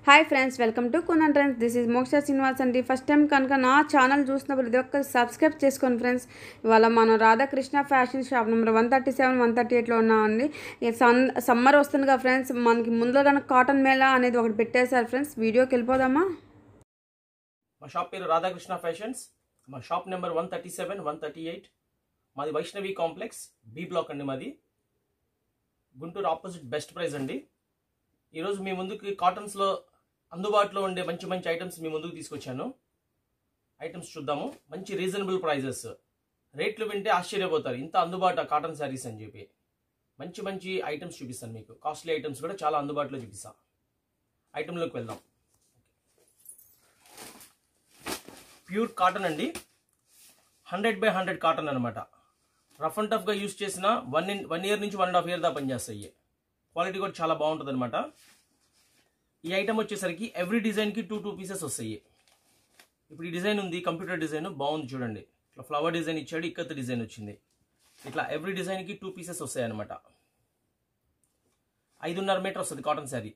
Hi friends welcome to కునన్ trends this is Moksha Srinivas అండి first time కనుక నా ఛానల్ చూసిన ప్రతి ఒక్కరు సబ్స్క్రైబ్ చేసుకోండి ఫ్రెండ్స్ ఇవాళ మనం Radhakrishna fashion shop number one thirty seven one thirty ఎయిట్లో ఉన్నామండి ఈ సన్ సమ్మర్ వస్తుంది కదా ఫ్రెండ్స్ మనకి ముందులో కనుక కాటన్ మేళా అనేది ఒకటి పెట్టేశారు ఫ్రెండ్స్ వీడియోకి వెళ్ళిపోదామా మా షాప్ పేరు రాధాకృష్ణ ఫ్యాషన్స్ మా shop number one thirty seven one thirty eight మాది వైష్ణవి కాంప్లెక్స్ బి బ్లాక్ అండి మాది గుంటూరు ఆపోజిట్ బెస్ట్ ప్రైస్ అండి ఈరోజు మీ ముందుకి కాటన్స్లో అందుబాటులో ఉండే మంచి మంచి ఐటమ్స్ మీ ముందుకు తీసుకొచ్చాను ఐటమ్స్ చూద్దాము మంచి రీజనబుల్ ప్రైజెస్ రేట్లు వింటే ఆశ్చర్యపోతారు ఇంత అందుబాటు కాటన్ శారీస్ అని చెప్పి మంచి మంచి ఐటమ్స్ చూపిస్తాను మీకు కాస్ట్లీ ఐటమ్స్ కూడా చాలా అందుబాటులో చూపిస్తాను ఐటెంలోకి వెళ్దాం ప్యూర్ కాటన్ అండి హండ్రెడ్ బై హండ్రెడ్ కాటన్ అనమాట రఫ్ అండ్ టఫ్గా యూస్ చేసిన వన్ ఇన్ వన్ ఇయర్ నుంచి వన్ అండ్ హాఫ్ ఇయర్ దాకా పనిచేస్తాయి క్వాలిటీ కూడా చాలా బాగుంటుంది అనమాట ఈ ఐటమ్ వచ్చేసరికి ఎవ్రీ డిజైన్కి టూ టూ పీసెస్ వస్తాయి ఇప్పుడు ఈ డిజైన్ ఉంది కంప్యూటర్ డిజైన్ బాగుంది చూడండి ఇట్లా ఫ్లవర్ డిజైన్ ఇచ్చాడు ఇక్కత్ డిజైన్ వచ్చింది ఇట్లా ఎవ్రీ డిజైన్కి టూ పీసెస్ వస్తాయి అనమాట ఐదున్నర మీటర్ వస్తుంది కాటన్ శారీ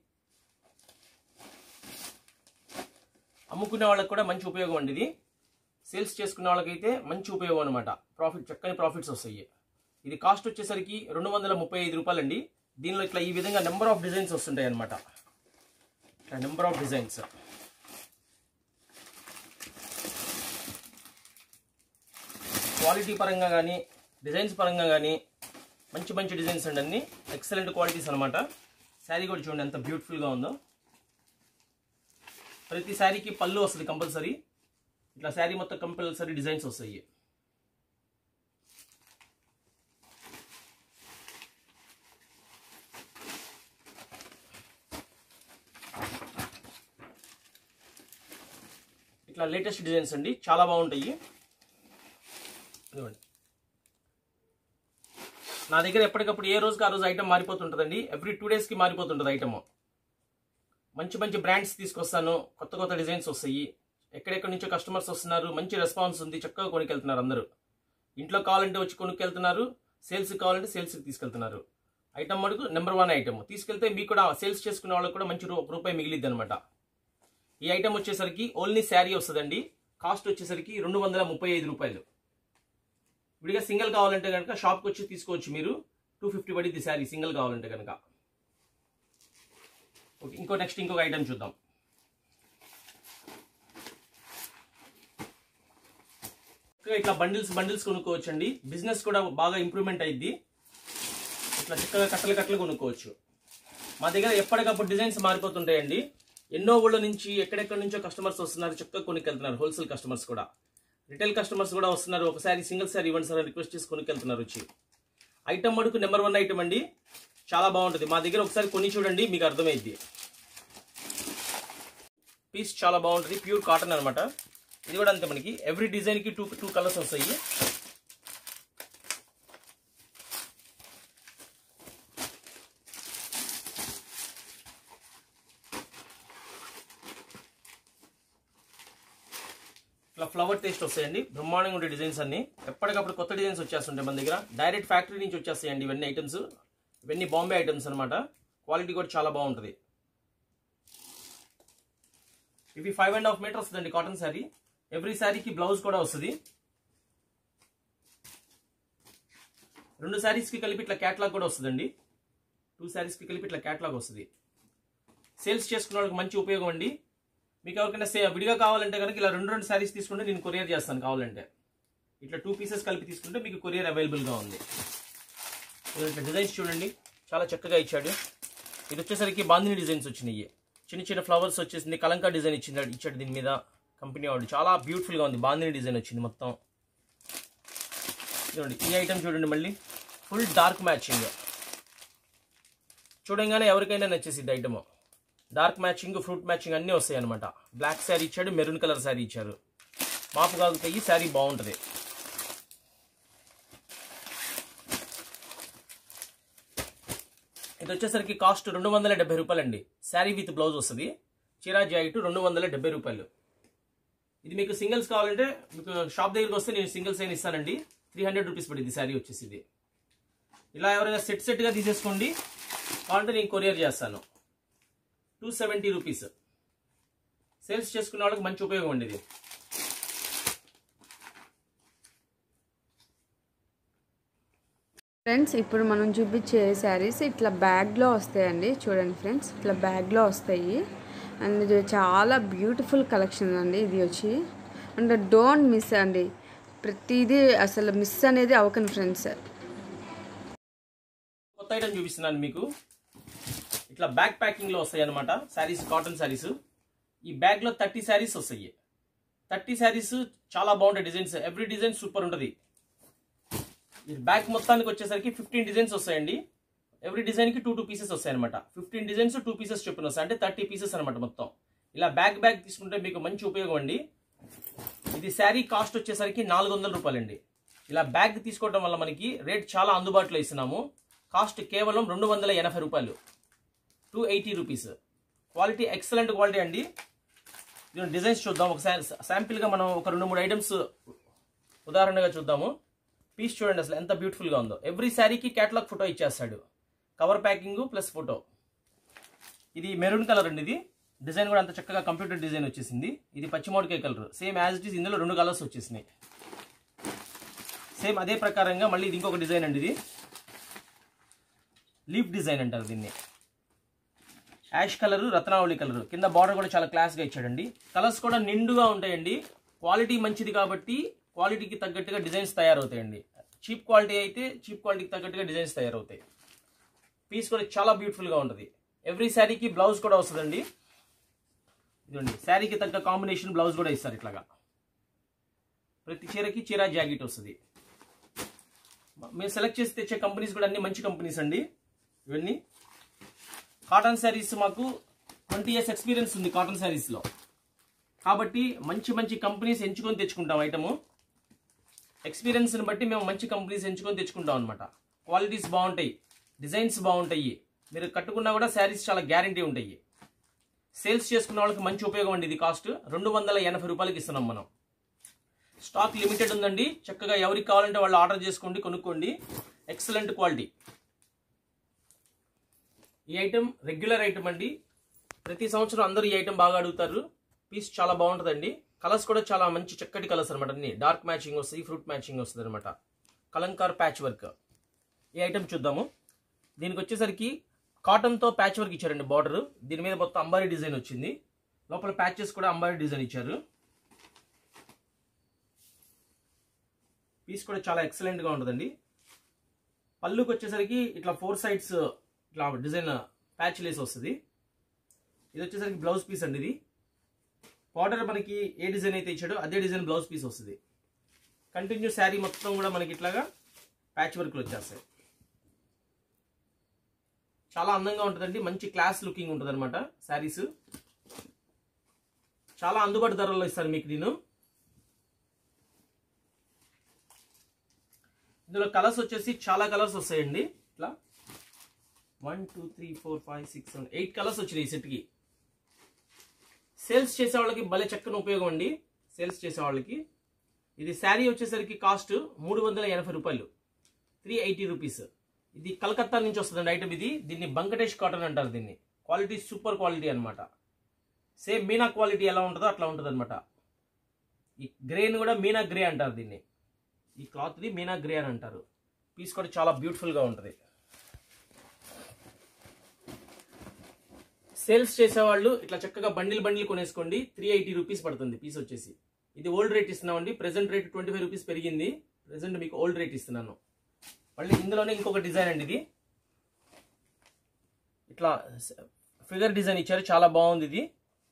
అమ్ముకునే వాళ్ళకి కూడా మంచి ఉపయోగం అండి ఇది సేల్స్ చేసుకునే వాళ్ళకైతే మంచి ఉపయోగం అనమాట ప్రాఫిట్ చక్కని ప్రాఫిట్స్ వస్తాయి ఇది కాస్ట్ వచ్చేసరికి రెండు వందల ముప్పై ఐదు రూపాయలండి దీనిలో ఇట్లా ఈ విధంగా నెంబర్ ఆఫ్ డిజైన్స్ వస్తుంటాయి అనమాట ఇట్లా నెంబర్ ఆఫ్ డిజైన్స్ క్వాలిటీ పరంగా కానీ డిజైన్స్ పరంగా కానీ మంచి మంచి డిజైన్స్ అండి అన్ని ఎక్సలెంట్ క్వాలిటీస్ అనమాట శారీ కూడా చూడండి ఎంత బ్యూటిఫుల్గా ఉందో ప్రతి శారీకి పళ్ళు వస్తుంది కంపల్సరీ ఇట్లా శారీ మొత్తం కంపల్సరీ డిజైన్స్ వస్తాయి ఇట్లా లేటెస్ట్ డిజైన్స్ అండి చాలా బాగుంటాయి ఇదిగోండి నా దగ్గర ఎప్పటికప్పుడు ఏ రోజుకి ఆ రోజు ఐటమ్ మారిపోతుంటుందండి ఎవ్రీ టూ డేస్కి మారిపోతుంటుంది ఐటమ్ మంచి మంచి బ్రాండ్స్ తీసుకొస్తాను కొత్త కొత్త డిజైన్స్ వస్తాయి ఎక్కడెక్కడి నుంచో కస్టమర్స్ వస్తున్నారు మంచి రెస్పాన్స్ ఉంది చక్కగా కొనుకెళ్తున్నారు అందరూ ఇంట్లో కావాలంటే వచ్చి కొనుక్కెళ్తున్నారు సేల్స్ కావాలంటే సేల్స్కి తీసుకెళ్తున్నారు ఐటమ్ మటుకు నెంబర్ వన్ ఐటమ్ తీసుకెళ్తే మీకు కూడా సేల్స్ చేసుకునే వాళ్ళకి కూడా మంచి రూ- రూపాయి మిగిలిద్ది అనమాట ఈ ఐటమ్ వచ్చేసరికి ఓన్లీ శారీ వస్తుందండి కాస్ట్ వచ్చేసరికి రెండు వందల ముప్పై ఐదు రూపాయలు విడిగా సింగిల్ కావాలంటే కనుక షాప్కి వచ్చి తీసుకోవచ్చు మీరు టూ ఫిఫ్టీ పడిద్ది శారీ సింగిల్ కావాలంటే కనుక ఓకే ఇంకో నెక్స్ట్ ఇంకొక ఐటమ్ చూద్దాం చక్కగా ఇట్లా బండిల్స్ బండిల్స్ కొనుక్కోవచ్చు అండి బిజినెస్ కూడా బాగా ఇంప్రూవ్మెంట్ అయింది ఇట్లా చక్కగా కట్టలు కట్టలు కొనుక్కోవచ్చు మా దగ్గర ఎప్పటికప్పుడు డిజైన్స్ మారిపోతుంటాయండి ఎన్నో ఊళ్ళ నుంచి ఎక్కడెక్కడి నుంచో కస్టమర్స్ వస్తున్నారు చక్కగా కొనుక్కెళ్తున్నారు హోల్సేల్ కస్టమర్స్ కూడా రిటైల్ కస్టమర్స్ కూడా వస్తున్నారు ఒకసారి సింగిల్ సారీ ఇవ్వండి సార్ అని రిక్వెస్ట్ చేసి కొనుక్కెళ్తున్నారు వచ్చి ఐటమ్ మటుకు నెంబర్ వన్ ఐటమ్ అండి చాలా బాగుంటుంది మా దగ్గర ఒకసారి కొని చూడండి మీకు అర్థమైద్ది పీస్ చాలా బాగుంటుంది ప్యూర్ కాటన్ అనమాట ఇది కూడా అంతే మనకి ఎవ్రీ డిజైన్ కి టూ టూ కలర్స్ వస్తాయి ఇట్లా ఫ్లవర్ టేస్ట్ వస్తాయండి బ్రహ్మాండంగా ఉండే డిజైన్స్ అన్ని ఎప్పటికప్పుడు కొత్త డిజైన్స్ వచ్చేస్తుంటాయి మన దగ్గర డైరెక్ట్ ఫ్యాక్టరీ నుంచి వచ్చేస్తాయండి ఇవన్నీ ఐటమ్స్ ఇవన్నీ బాంబే ఐటమ్స్ అనమాట క్వాలిటీ కూడా చాలా బాగుంటుంది ఇవి ఫైవ్ అండ్ హాఫ్ మీటర్ వస్తుందండి కాటన్ శారీ ఎవ్రీ శారీకి బ్లౌజ్ కూడా వస్తుంది రెండు శారీస్కి కలిపి ఇట్లా క్యాట్లాగ్ కూడా వస్తుందండి టూ శారీస్కి కలిపి ఇట్లా క్యాట్లాగ్ వస్తుంది సేల్స్ చేసుకున్న వాళ్ళకి మంచి ఉపయోగం అండి మీకు ఎవరికైనా సే విడిగా కావాలంటే కనుక ఇలా రెండు రెండు శారీస్ తీసుకుంటే నేను కొరియర్ చేస్తాను కావాలంటే ఇట్లా టూ పీసెస్ కలిపి తీసుకుంటే మీకు కొరియర్ అవైలబుల్గా ఉంది ఇదిగో ఇట్లా డిజైన్స్ చూడండి చాలా చక్కగా ఇచ్చాడు ఇది వచ్చేసరికి బాందిని డిజైన్స్ వచ్చినాయి చిన్న చిన్న ఫ్లవర్స్ వచ్చేసింది కలంకా డిజైన్ ఇచ్చింది ఇచ్చాడు దీని మీద కంపెనీ వాడు చాలా బ్యూటిఫుల్గా ఉంది బాందిని డిజైన్ వచ్చింది మొత్తం చూడండి ఈ ఐటమ్ చూడండి మళ్ళీ ఫుల్ డార్క్ మ్యాచింగ్ చూడంగానే ఎవరికైనా నచ్చేసింది item dark matching fruit matching అన్నీ వస్తాయి అనమాట బ్లాక్ శారీ ఇచ్చాడు మెరూన్ కలర్ శారీ ఇచ్చారు మాపు కాగుతాయి శారీ బాగుంటుంది ఇది వచ్చేసరికి కాస్ట్ రెండు వందల డెబ్బై రూపాయలు అండి శారీ విత్ బ్లౌజ్ వస్తుంది చీరా జాయిట్ రెండు వందల డెబ్బై రూపాయలు ఇది మీకు సింగిల్స్ కావాలంటే మీకు షాప్ దగ్గరికి వస్తే నేను సింగిల్స్ అయినా ఇస్తానండి త్రీ హండ్రెడ్ రూపీస్ పడింది శారీ వచ్చేసి ఇది ఇలా ఎవరైనా సెట్ సెట్గా తీసేసుకోండి కావాలంటే నేను కొరియర్ చేస్తాను టూ సెవెంటీ రూపీస్ సేల్స్ చేసుకునే వాళ్ళకి మంచి ఉపయోగం అండి ఇది ఫ్రెండ్స్ ఇప్పుడు మనం చూపించే శారీస్ ఇట్లా బ్యాగ్లో వస్తాయండి చూడండి ఫ్రెండ్స్ ఇట్లా బ్యాగ్లో వస్తాయి అండ్ ఇది చాలా బ్యూటిఫుల్ కలెక్షన్ అండి ఇది వచ్చి అండ్ డోంట్ మిస్ అండి ప్రతిదీ అసలు మిస్ అనేది అవ్వకండి ఫ్రెండ్స్ కొత్త ఐటమ్ చూపిస్తున్నాను మీకు ఇట్లా బ్యాక్ ప్యాకింగ్ లో వస్తాయి అనమాట శారీస్ కాటన్ శారీస్ ఈ బ్యాగ్ లో థర్టీ శారీస్ వస్తాయి థర్టీ శారీస్ చాలా బాగుంటాయి డిజైన్స్ ఎవ్రీ డిజైన్ సూపర్ ఉంటుంది ఈ బ్యాగ్ మొత్తానికి వచ్చేసరికి ఫిఫ్టీన్ డిజైన్స్ వస్తాయండి ఎవ్రీ డిజైన్ కి టూ టూ పీసెస్ వస్తాయి అనమాట ఫిఫ్టీన్ డిజైన్స్ టూ పీసెస్ చెప్పిన వస్తాయి అంటే థర్టీ పీసెస్ అనమాట మొత్తం ఇలా బ్యాగ్ బ్యాగ్ తీసుకుంటే మీకు మంచి ఉపయోగం అండి ఇది శారీ కాస్ట్ వచ్చేసరికి నాలుగు వందల రూపాయలండి ఇలా బ్యాగ్ తీసుకోవడం వల్ల మనకి రేట్ చాలా అందుబాటులో ఇస్తున్నాము కాస్ట్ కేవలం రెండు వందల ఎనభై రూపాయలు two eighty rupees quality excellent quality అండి దీని డిజైన్స్ చూద్దాం ఒక శాంపిల్గా మనం ఒక రెండు మూడు ఐటమ్స్ ఉదాహరణగా చూద్దాము పీస్ చూడండి అసలు ఎంత బ్యూటిఫుల్గా ఉందో ఎవ్రీ శారీకి క్యాటలాగ్ ఫోటో ఇచ్చేస్తాడు కవర్ ప్యాకింగ్ ప్లస్ ఫోటో ఇది మెరూన్ కలర్ అండి ఇది డిజైన్ కూడా అంత చక్కగా కంప్యూటర్ డిజైన్ వచ్చేసింది ఇది పచ్చిమోడికాయ colour same as it is ఇందులో రెండు కలర్స్ వచ్చేసినాయి సేమ్ అదే ప్రకారంగా మళ్ళీ ఇది ఇంకొక డిజైన్ అండి ఇది లీఫ్ డిజైన్ అంటారు దీన్ని యాష్ కలర్ రత్నావళి కలర్ కింద బార్డర్ కూడా చాలా క్లాస్గా ఇచ్చాడండి కలర్స్ కూడా నిండుగా ఉంటాయండి క్వాలిటీ మంచిది కాబట్టి క్వాలిటీకి తగ్గట్టుగా డిజైన్స్ తయారవుతాయండి చీప్ క్వాలిటీ అయితే చీప్ క్వాలిటీకి తగ్గట్టుగా డిజైన్స్ తయారవుతాయి పీస్ కూడా చాలా బ్యూటిఫుల్గా ఉంటుంది ఎవ్రీ శారీకి బ్లౌజ్ కూడా వస్తుందండి ఇదండి శారీకి తగ్గ కాంబినేషన్ బ్లౌజ్ కూడా ఇస్తారు ఇట్లాగా ప్రతి చీరకి చీర జాకెట్ వస్తుంది మేము సెలెక్ట్ చేసి తెచ్చే కంపెనీస్ కూడా అన్ని మంచి కంపెనీస్ అండి ఇవన్నీ కాటన్ శారీస్ మాకు ట్వంటీ ఇయర్స్ ఎక్స్పీరియన్స్ ఉంది కాటన్ శారీస్లో కాబట్టి మంచి మంచి కంపెనీస్ ఎంచుకొని తెచ్చుకుంటాం ఐటము ఎక్స్పీరియన్స్ని బట్టి మేము మంచి కంపెనీస్ ఎంచుకొని తెచ్చుకుంటాం అనమాట క్వాలిటీస్ బాగుంటాయి డిజైన్స్ బాగుంటాయి మీరు కట్టుకున్నా కూడా శారీస్ చాలా గ్యారంటీ ఉంటాయి సేల్స్ చేసుకున్న వాళ్ళకి మంచి ఉపయోగం అండి ఇది కాస్ట్ రెండు వందల ఎనభై రూపాయలకి ఇస్తున్నాం మనం స్టాక్ లిమిటెడ్ ఉందండి చక్కగా ఎవరికి కావాలంటే వాళ్ళు ఆర్డర్ చేసుకోండి కొనుక్కోండి ఎక్సలెంట్ క్వాలిటీ ఈ ఐటెం రెగ్యులర్ ఐటమ్ అండి ప్రతి సంవత్సరం అందరూ ఈ ఐటెం బాగా అడుగుతారు పీస్ చాలా బాగుంటుందండి కలర్స్ కూడా చాలా మంచి చక్కటి కలర్స్ అనమాట అన్ని డార్క్ మ్యాచింగ్ వస్తాయి ఫ్రూట్ మ్యాచింగ్ వస్తుంది అనమాట కలంకార్ ప్యాచ్ వర్క్ ఈ ఐటెం చూద్దాము దీనికి వచ్చేసరికి కాటన్తో ప్యాచ్ వర్క్ ఇచ్చారండి బార్డర్ దీని మీద మొత్తం అంబారీ డిజైన్ వచ్చింది లోపల ప్యాచెస్ కూడా అంబారీ డిజైన్ ఇచ్చారు పీస్ కూడా చాలా ఎక్సలెంట్గా ఉంటుందండి పళ్ళుకి వచ్చేసరికి ఇట్లా ఫోర్ సైడ్స్ ఇట్లా డిజైన్ ప్యాచ్ లేస్ వస్తుంది ఇది వచ్చేసరికి బ్లౌజ్ పీస్ అండి ఇది బార్డర్ మనకి ఏ డిజైన్ అయితే ఇచ్చాడో అదే డిజైన్ బ్లౌజ్ పీస్ వస్తుంది కంటిన్యూ శారీ మొత్తం కూడా మనకి ఇట్లాగా ప్యాచ్ వర్క్లు వచ్చేస్తాయి చాలా అందంగా ఉంటుందండి మంచి క్లాస్ లుకింగ్ ఉంటుంది అనమాట శారీస్ చాలా అందుబాటు ధరల్లో ఇస్తారు మీకు నేను ఇందులో కలర్స్ వచ్చేసి చాలా కలర్స్ వస్తాయండి ఇట్లా one two three four five six seven eight colours వచ్చినాయి ఈ సెట్కి సేల్స్ చేసే వాళ్ళకి భలే చక్కని ఉపయోగం అండి సేల్స్ చేసే వాళ్ళకి ఇది శారీ వచ్చేసరికి కాస్ట్ మూడు వందల ఎనభై రూపాయలు త్రీ ఎయిటీ రూపీస్ ఇది కలకత్తా నుంచి వస్తుందండి ఐటమ్ ఇది దీన్ని బంకటేష్ కాటన్ అంటారు దీన్ని క్వాలిటీ సూపర్ క్వాలిటీ అనమాట సేమ్ మీనా క్వాలిటీ ఎలా ఉంటుందో అట్లా ఉంటుంది అనమాట ఈ గ్రేని కూడా మీనా గ్రే అంటారు దీన్ని ఈ క్లాత్ది మీనా గ్రే అని అంటారు పీస్ కూడా చాలా బ్యూటిఫుల్గా ఉంటుంది సేల్స్ చేసేవాళ్ళు ఇట్లా చక్కగా బండిల్ బండిల్ కొనేసుకోండి త్రీ ఎయిటీ రూపీస్ పడుతుంది పీస్ వచ్చేసి ఇది ఓల్డ్ రేట్ ఇస్తున్నామండి present rate twenty five rupees పెరిగింది ప్రెసెంట్ మీకు ఓల్డ్ రేట్ ఇస్తున్నాను మళ్ళీ ఇందులోనే ఇంకొక డిజైన్ అండి ఇది ఇట్లా ఫిగర్ డిజైన్ ఇచ్చారు చాలా బాగుంది ఇది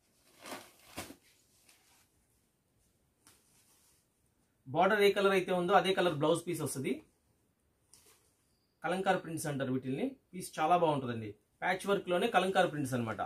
బార్డర్ ఏ కలర్ అయితే ఉందో అదే కలర్ బ్లౌజ్ పీస్ వస్తుంది కలంకార్ ప్రింట్స్ అంటారు వీటిల్ని పీస్ చాలా బాగుంటుందండి ప్యాచ్ వర్క్లోనే కలంకార్ ప్రింట్స్ అనమాట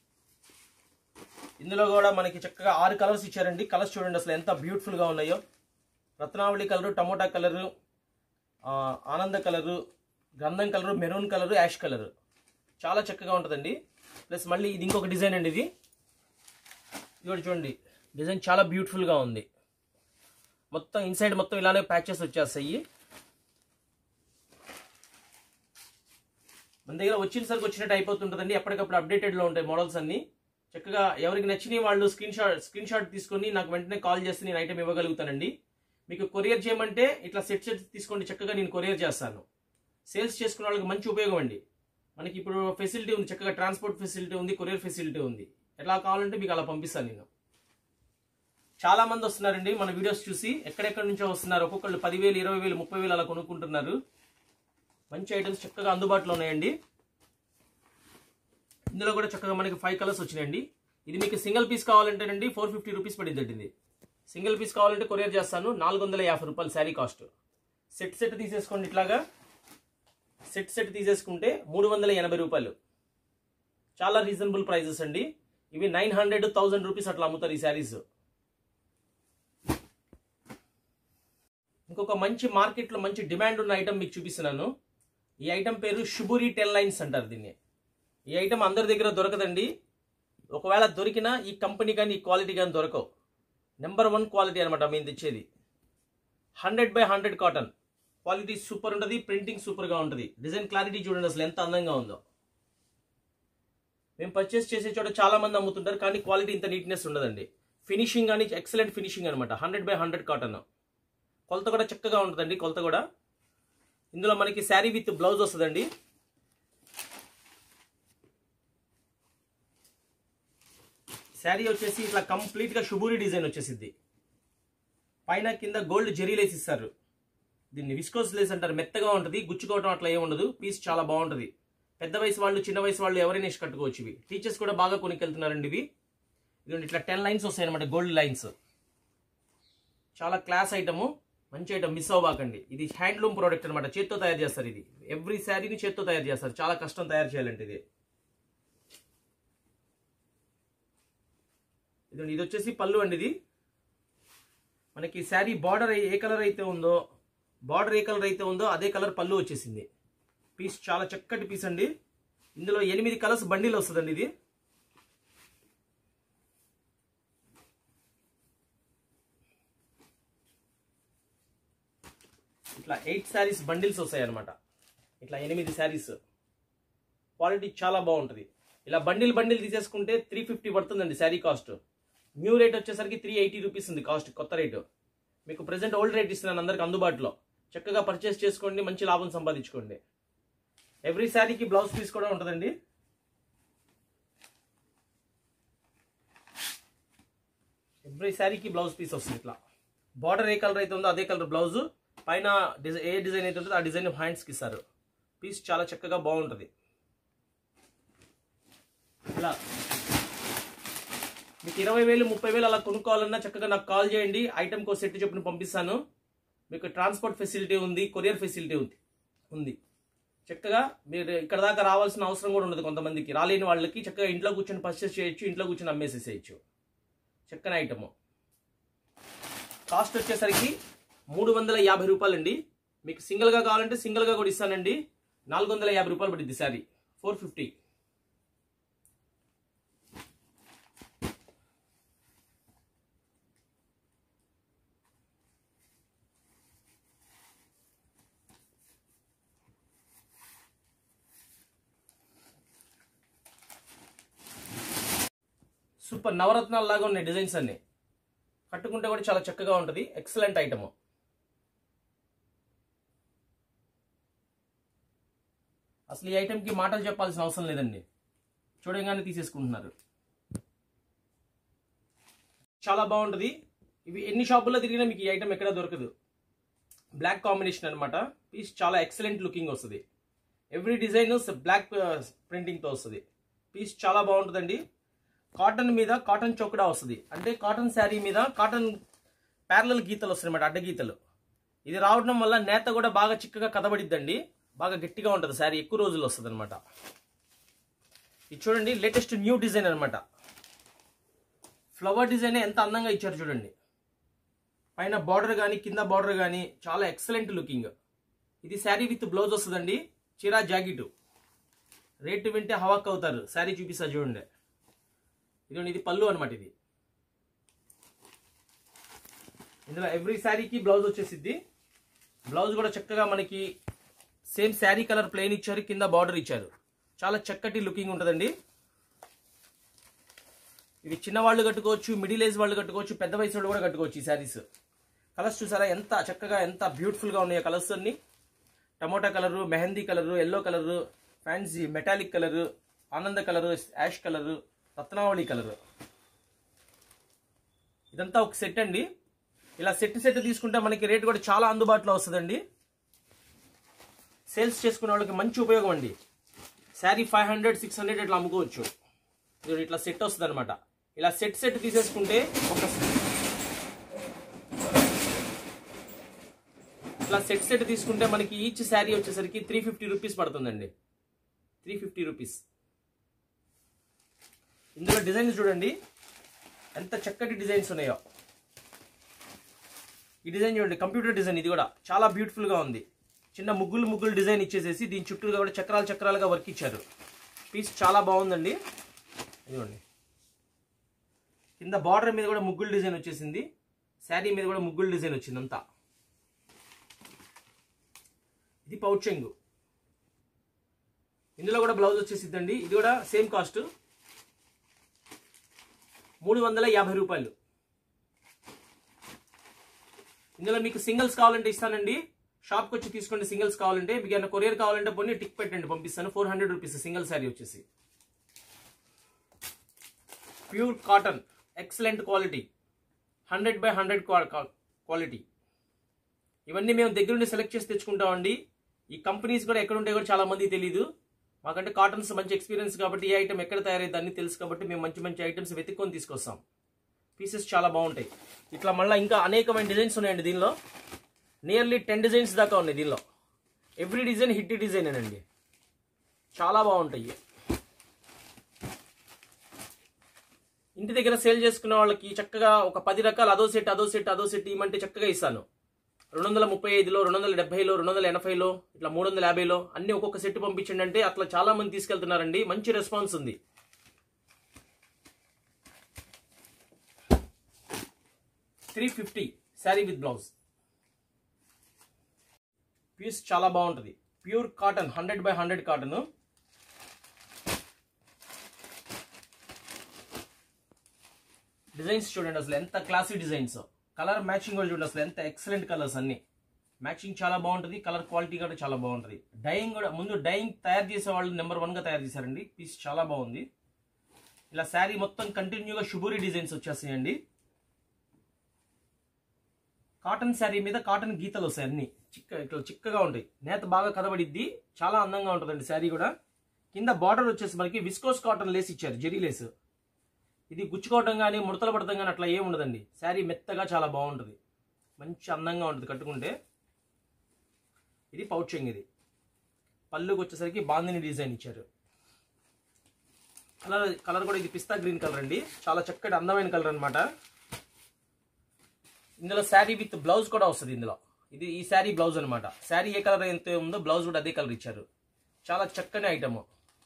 ఇందులో కూడా మనకి చక్కగా ఆరు కలర్స్ ఇచ్చారండి కలర్స్ చూడండి అసలు ఎంత బ్యూటిఫుల్గా ఉన్నాయో రత్నావళి కలరు టమోటా కలరు ఆనంద కలరు గంధం colour maroon colour ash colour చాలా చక్కగా ఉంటుందండి ప్లస్ మళ్ళీ ఇది ఇంకొక డిజైన్ అండి ఇది ఇది కూడా చూడండి డిజైన్ చాలా బ్యూటిఫుల్గా ఉంది మొత్తం ఇన్సైడ్ మొత్తం ఇలానే ప్యాచెస్ వచ్చేస్తాయి మన దగ్గర వచ్చిన సరికి వచ్చినట్టు అయిపోతుంటుందండి ఎప్పటికప్పుడు అప్డేటెడ్లో ఉంటాయి మోడల్స్ అన్ని చక్కగా ఎవరికి నచ్చిన వాళ్ళు స్క్రీన్ షాట్ స్క్రీన్ షాట్ తీసుకొని నాకు వెంటనే కాల్ చేస్తే నేను ఐటమ్ ఇవ్వగలుగుతానండి మీకు కొరియర్ చేయమంటే ఇట్లా సెట్ సెట్ తీసుకోండి చక్కగా నేను కొరియర్ చేస్తాను సేల్స్ చేసుకున్న వాళ్ళకి మంచి ఉపయోగం అండి మనకి ఇప్పుడు ఫెసిలిటీ ఉంది చక్కగా ట్రాన్స్పోర్ట్ ఫెసిలిటీ ఉంది కొరియర్ ఫెసిలిటీ ఉంది ఎలా కావాలంటే మీకు అలా పంపిస్తాను నేను చాలా మంది వస్తున్నారండి మన వీడియోస్ చూసి ఎక్కడెక్కడి నుంచో వస్తున్నారు ఒక్కొక్కళ్ళు పదివేలు ఇరవై వేలు ముప్పై వేలు అలా కొనుక్కుంటున్నారు మంచి ఐటమ్స్ చక్కగా అందుబాటులో ఉన్నాయండి ఇందులో కూడా చక్కగా మనకి ఫైవ్ కలర్స్ వచ్చినాయండి ఇది మీకు సింగిల్ పీస్ కావాలంటేనండి ఫోర్ ఫిఫ్టీ రూపీస్ పడిందండి ఇది సింగిల్ పీస్ కావాలంటే కొరియర్ చేస్తాను నాలుగు వందల యాభై రూపాయలు శారీ కాస్ట్ సెట్ సెట్ తీసేసుకోండి ఇట్లాగా సెట్ సెట్ తీసేసుకుంటే మూడు వందల ఎనభై రూపాయలు చాలా రీజనబుల్ ప్రైజెస్ అండి ఇవి నైన్ హండ్రెడ్ థౌజండ్ రూపీస్ అట్లా అమ్ముతారు ఈ శారీస్ ఇంకొక మంచి మార్కెట్లో మంచి డిమాండ్ ఉన్న ఐటమ్ మీకు చూపిస్తున్నాను ఈ ఐటమ్ పేరు షుబురి టెన్ లైన్స్ అంటారు దీన్ని ఈ ఐటమ్ అందరి దగ్గర దొరకదండి ఒకవేళ దొరికినా ఈ కంపెనీ కానీ ఈ క్వాలిటీ కానీ దొరకవు నెంబర్ వన్ క్వాలిటీ అనమాట మేము తెచ్చేది hundred by hundred cotton quality super ఉంటుంది ప్రింటింగ్ సూపర్గా ఉంటుంది డిజైన్ క్లారిటీ చూడండి అసలు ఎంత అందంగా ఉందో మేము పర్చేస్ చేసే చోట చాలా మంది అమ్ముతుంటారు కానీ క్వాలిటీ ఇంత నీట్నెస్ ఉండదండి ఫినిషింగ్ కానీ ఎక్సలెంట్ ఫినిషింగ్ అనమాట హండ్రెడ్ బై హండ్రెడ్ కాటన్ కొలత కూడా చక్కగా ఉంటుందండి కొలత కూడా ఇందులో మనకి శారీ విత్ బ్లౌజ్ వస్తుందండి శారీ వచ్చేసి ఇట్లా కంప్లీట్గా షుబూరి డిజైన్ వచ్చేసిద్ది పైన కింద గోల్డ్ జెరీ లేస్ ఇస్తారు దీన్ని విస్కోస్ లేస్ అంటారు మెత్తగా ఉంటుంది గుచ్చుకోవడం అట్లా ఏమి ఉండదు పీస్ చాలా బాగుంటుంది పెద్ద వయసు వాళ్ళు చిన్న వయసు వాళ్ళు ఎవరైనా ఇష్ట కట్టుకోవచ్చు ఇవి టీచర్స్ కూడా బాగా కొనుక్కెళ్తున్నారండి ఇవి ఇదిగోండి ఇట్లా టెన్ లైన్స్ వస్తాయి అనమాట గోల్డ్ లైన్స్ చాలా క్లాస్ ఐటము మంచి ఐటమ్ మిస్ అవ్వకండి ఇది హ్యాండ్లూమ్ ప్రోడక్ట్ అనమాట చేత్తో తయారు చేస్తారు ఇది ఎవ్రీ శారీని చేత్తో తయారు చేస్తారు చాలా కష్టం తయారు చేయాలంటే ఇది ఇదండి ఇది వచ్చేసి పళ్ళు అండి ఇది మనకి శారీ బార్డర్ ఏ కలర్ అయితే ఉందో బార్డర్ ఏ కలర్ అయితే ఉందో అదే కలర్ పళ్ళు వచ్చేసింది పీస్ చాలా చక్కటి పీస్ అండి ఇందులో ఎనిమిది కలర్స్ బండిల్ వస్తుందండి ఇది ఇట్లా ఎయిట్ శారీస్ బండిల్స్ వస్తాయి అనమాట ఇట్లా ఎనిమిది శారీస్ క్వాలిటీ చాలా బాగుంటుంది ఇలా బండిల్ బండిల్ తీసేసుకుంటే త్రీ ఫిఫ్టీ పడుతుందండి శారీ కాస్ట్ న్యూ రేట్ వచ్చేసరికి త్రీ ఎయిటీ రూపీస్ ఉంది కాస్ట్ కొత్త రేటు మీకు ప్రెసెంట్ ఓల్డ్ రేట్ ఇస్తున్నాను అందరికి అందుబాటులో చక్కగా పర్చేస్ చేసుకోండి మంచి లాభం సంపాదించుకోండి ఎవ్రీ శారీకి బ్లౌజ్ పీస్ కూడా ఉంటుందండి ఎవ్రీ శారీకి బ్లౌజ్ పీస్ వస్తుంది ఇట్లా బార్డర్ ఏ కలర్ అయితే ఉందో అదే కలర్ బ్లౌజ్ పైన డిజైన్ ఏ డిజైన్ అయితే ఉంటుందో ఆ డిజైన్ హ్యాండ్స్కి ఇస్తారు పీస్ చాలా చక్కగా బాగుంటుంది ఇలా మీకు ఇరవై వేలు ముప్పై వేలు అలా కొనుక్కోవాలన్నా చక్కగా నాకు కాల్ చేయండి ఐటమ్కి సెట్ చొప్పున పంపిస్తాను మీకు ట్రాన్స్పోర్ట్ ఫెసిలిటీ ఉంది కొరియర్ ఫెసిలిటీ ఉంది ఉంది చక్కగా మీరు ఇక్కడ దాకా రావాల్సిన అవసరం కూడా ఉండదు కొంతమందికి రాలేని వాళ్ళకి చక్కగా ఇంట్లో కూర్చొని పర్చేస్ చేయొచ్చు ఇంట్లో కూర్చొని అమ్మేసేసేయచ్చు చక్కని ఐటమ్ కాస్ట్ వచ్చేసరికి మూడు వందల యాభై రూపాయలండి మీకు సింగిల్గా కావాలంటే సింగిల్గా కూడా ఇస్తానండి నాలుగు వందల యాభై రూపాయలు పడుద్ది శారీ ఫోర్ ఫిఫ్టీ సూపర్ నవరత్నాలు లాగా ఉన్నాయి డిజైన్స్ అన్ని కట్టుకుంటే కూడా చాలా చక్కగా ఉంటుంది ఎక్సలెంట్ ఐటమ్ అసలు ఈ ఐటెంకి మాటలు చెప్పాల్సిన అవసరం లేదండి చూడగానే తీసేసుకుంటున్నారు చాలా బాగుంటుంది ఇవి ఎన్ని షాపుల్లో తిరిగినా మీకు ఈ ఐటమ్ ఎక్కడ దొరకదు బ్లాక్ కాంబినేషన్ అనమాట పీస్ చాలా ఎక్సలెంట్ లుకింగ్ వస్తుంది ఎవ్రీ డిజైన్ బ్లాక్ ప్రింటింగ్తో వస్తుంది పీస్ చాలా బాగుంటుందండి కాటన్ మీద కాటన్ చొక్కడా వస్తుంది అంటే కాటన్ శారీ మీద కాటన్ ప్యారలల్ గీతలు వస్తాయి అనమాట అడ్డ గీతలు ఇది రావడం వల్ల నేత కూడా బాగా చిక్కగా కదబడిద్దండి బాగా గట్టిగా ఉంటుంది శారీ ఎక్కువ రోజులు వస్తుంది అనమాట ఇది చూడండి లేటెస్ట్ న్యూ డిజైన్ అనమాట ఫ్లవర్ డిజైన్ ఎంత అందంగా ఇచ్చారు చూడండి పైన బార్డర్ కానీ కింద బార్డర్ కానీ చాలా ఎక్సలెంట్ లుకింగ్ ఇది శారీ విత్ బ్లౌజ్ వస్తుందండి చీరా జాకెట్ రేటు వింటే హవాక్ అవుతారు శారీ చూపిస్తా చూడండి ఇదిగోండి ఇది పళ్ళు అనమాట ఇది ఇందులో ఎవ్రీ శారీకి బ్లౌజ్ వచ్చేసిద్ది బ్లౌజ్ కూడా చక్కగా మనకి సేమ్ శారీ కలర్ ప్లెయిన్ ఇచ్చారు కింద బార్డర్ ఇచ్చారు చాలా చక్కటి లుకింగ్ ఉంటుందండి ఇవి చిన్న వాళ్ళు కట్టుకోవచ్చు మిడిల్ ఏజ్ వాళ్ళు కట్టుకోవచ్చు పెద్ద వయసు వాళ్ళు కూడా కట్టుకోవచ్చు ఈ శారీస్ కలర్స్ చూసారా ఎంత చక్కగా ఎంత బ్యూటిఫుల్గా ఉన్నాయో కలర్స్ అన్ని tomato colour mehendi colour yellow colour fancy metallic colour ఆనంద colour ash colour Ratnavali colour ఇదంతా ఒక సెట్ అండి ఇలా సెట్ సెట్ తీసుకుంటే మనకి రేట్ కూడా చాలా అందుబాటులో వస్తుందండి సేల్స్ చేసుకునే వాళ్ళకి మంచి ఉపయోగం అండి sari five hundred six hundred ఇట్లా అమ్ముకోవచ్చు ఇది ఇట్లా సెట్ వస్తుంది అనమాట ఇలా సెట్ సెట్ తీసేసుకుంటే ఒక ఇట్లా సెట్ సెట్ తీసుకుంటే మనకి ఈచ్ శారీ వచ్చేసరికి త్రీ ఫిఫ్టీ రూపీస్ పడుతుందండి త్రీ ఫిఫ్టీ రూపీస్ ఇందులో డిజైన్స్ చూడండి ఎంత చక్కటి డిజైన్స్ ఉన్నాయో ఈ డిజైన్ చూడండి కంప్యూటర్ డిజైన్ ఇది కూడా చాలా బ్యూటిఫుల్ గా ఉంది చిన్న ముగ్గులు ముగ్గులు డిజైన్ ఇచ్చేసేసి దీని చుట్టూగా కూడా చక్రాలు చక్రాలుగా వర్క్ ఇచ్చారు పీస్ చాలా బాగుందండి ఇదిగోండి కింద బార్డర్ మీద కూడా ముగ్గులు డిజైన్ వచ్చేసింది శారీ మీద కూడా ముగ్గులు డిజైన్ వచ్చింది అంతా ఇది పౌచెంగు ఇందులో కూడా బ్లౌజ్ వచ్చేసిద్దండి ఇది కూడా సేమ్ కాస్ట్ మూడు వందల యాభై రూపాయలు ఇందులో మీకు సింగిల్స్ కావాలంటే ఇస్తానండి షాప్కి వచ్చి తీసుకోండి సింగిల్స్ కావాలంటే మీకు ఏమైనా కొరియర్ కావాలంటే పోనీ టిక్ పెట్టండి పంపిస్తాను four hundred rupees single sari వచ్చేసి pure cotton excellent quality hundred by hundred quality ఇవన్నీ మేము దగ్గరుండి సెలెక్ట్ చేసి తెచ్చుకుంటామండి ఈ కంపెనీస్ కూడా ఎక్కడ ఉంటాయో కూడా చాలా మంది తెలియదు మాకంటే కాటన్స్ మంచి ఎక్స్పీరియన్స్ కాబట్టి ఏ ఐటమ్ ఎక్కడ తయారైంది అన్ని తెలుసు కాబట్టి మేము మంచి మంచి ఐటమ్స్ వెతుక్కొని తీసుకొస్తాం పీసెస్ చాలా బాగుంటాయి ఇట్లా మళ్ళీ ఇంకా అనేకమైన డిజైన్స్ ఉన్నాయండి దీనిలో నియర్లీ టెన్ డిజైన్స్ దాకా ఉన్నాయి దీనిలో ఎవ్రీ డిజైన్ హిట్ డిజైన్ అండి చాలా బాగుంటాయి ఇంటి దగ్గర సేల్ చేసుకునే వాళ్ళకి చక్కగా ఒక పది రకాల అదో సెట్ అదో సెట్ అదో సెట్ ఇవ్వమంటే చక్కగా ఇస్తాను రెండు వందల ముప్పై ఐదులో రెండు వందల డెబ్బైలో రెండు వందల ఎనభైలో ఇట్లా మూడు వందల యాభైలో అన్ని ఒక్కొక్క సెట్ పంపించండి అంటే అట్లా చాలా మంది తీసుకెళ్తున్నారండి మంచి రెస్పాన్స్ ఉంది three fifty sari with blouse piece చాలా బాగుంటుంది pure cotton hundred by hundred cotton designs చూడండి అసలు ఎంత క్లాసీ డిజైన్స్ కలర్ మ్యాచింగ్ కూడా చూడండి అసలు ఎంత ఎక్సలెంట్ కలర్స్ అన్ని మ్యాచింగ్ చాలా బాగుంటుంది కలర్ క్వాలిటీ కూడా చాలా బాగుంటుంది డైయింగ్ కూడా ముందు డైయింగ్ తయారు చేసే వాళ్ళు నెంబర్ వన్ గా తయారు చేశారండి పీస్ చాలా బాగుంది ఇలా శారీ మొత్తం కంటిన్యూగా షుబూరి డిజైన్స్ వచ్చేస్తాయండి కాటన్ శారీ మీద కాటన్ గీతలు వస్తాయి అన్ని చిక్క ఇట్లా చిక్కగా ఉంటాయి నేత బాగా కదబడిద్ది చాలా అందంగా ఉంటుందండి శారీ కూడా కింద బార్డర్ వచ్చేసి మనకి విస్కోస్ కాటన్ లేస్ ఇచ్చారు జెరీ లేస్ ఇది గుచ్చుకోవటం కానీ ముడతలు పడటం కానీ అట్లా ఏం ఉండదండి శారీ మెత్తగా చాలా బాగుంటుంది మంచి అందంగా ఉంటుంది కట్టుకుంటే ఇది పౌచింగ్ ఇది పళ్ళుకి వచ్చేసరికి బాందిని డిజైన్ ఇచ్చారు కలర్ కలర్ కూడా ఇది పిస్తా గ్రీన్ కలర్ అండి చాలా చక్కటి అందమైన కలర్ అన్నమాట ఇందులో శారీ విత్ బ్లౌజ్ కూడా వస్తుంది ఇందులో ఇది ఈ శారీ బ్లౌజ్ అనమాట శారీ ఏ కలర్ ఎంత ఉందో బ్లౌజ్ కూడా అదే కలర్ ఇచ్చారు చాలా చక్కని ఐటమ్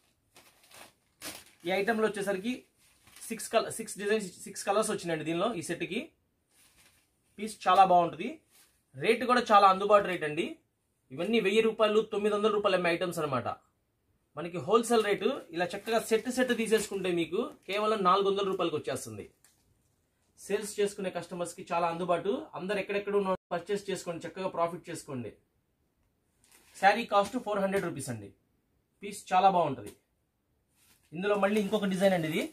ఈ ఐటెంలో వచ్చేసరికి six colour six designs six colours వచ్చినాయండి దీనిలో ఈ సెట్కి పీస్ చాలా బాగుంటుంది రేట్ కూడా చాలా అందుబాటు రేట్ అండి ఇవన్నీ వెయ్యి రూపాయలు తొమ్మిది వందల రూపాయలు అమ్మే ఐటమ్స్ అనమాట మనకి హోల్సేల్ రేటు ఇలా చక్కగా సెట్ సెట్ తీసేసుకుంటే మీకు కేవలం నాలుగు వందల రూపాయలకి వచ్చేస్తుంది సేల్స్ చేసుకునే కస్టమర్స్ కి చాలా అందుబాటు అందరు ఎక్కడెక్కడ ఉన్న పర్చేస్ చేసుకోండి చక్కగా ప్రాఫిట్ చేసుకోండి sari cost four hundred rupees అండి పీస్ చాలా బాగుంటుంది ఇందులో మళ్ళీ ఇంకొక డిజైన్ అండి ఇది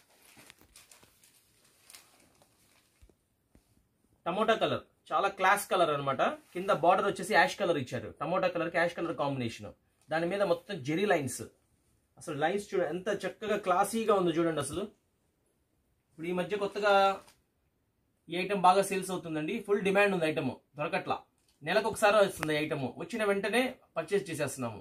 టమోటా కలర్ చాలా క్లాస్ కలర్ అన్నమాట కింద బార్డర్ వచ్చేసి యాష్ కలర్ ఇచ్చారు టమోటా కలర్ కి యాష్ కలర్ కాంబినేషన్ దాని మీద మొత్తం జెరీ లైన్స్ అసలు లైన్స్ చూడండి ఎంత చక్కగా క్లాసీగా ఉంది చూడండి అసలు ఇప్పుడు ఈ మధ్య కొత్తగా ఈ ఐటెం బాగా సేల్స్ అవుతుందండి ఫుల్ డిమాండ్ ఉంది ఐటమ్ దొరకట్లా నెలకు ఒకసారి వస్తుంది ఐటమ్ వచ్చిన వెంటనే పర్చేస్ చేసేస్తున్నాము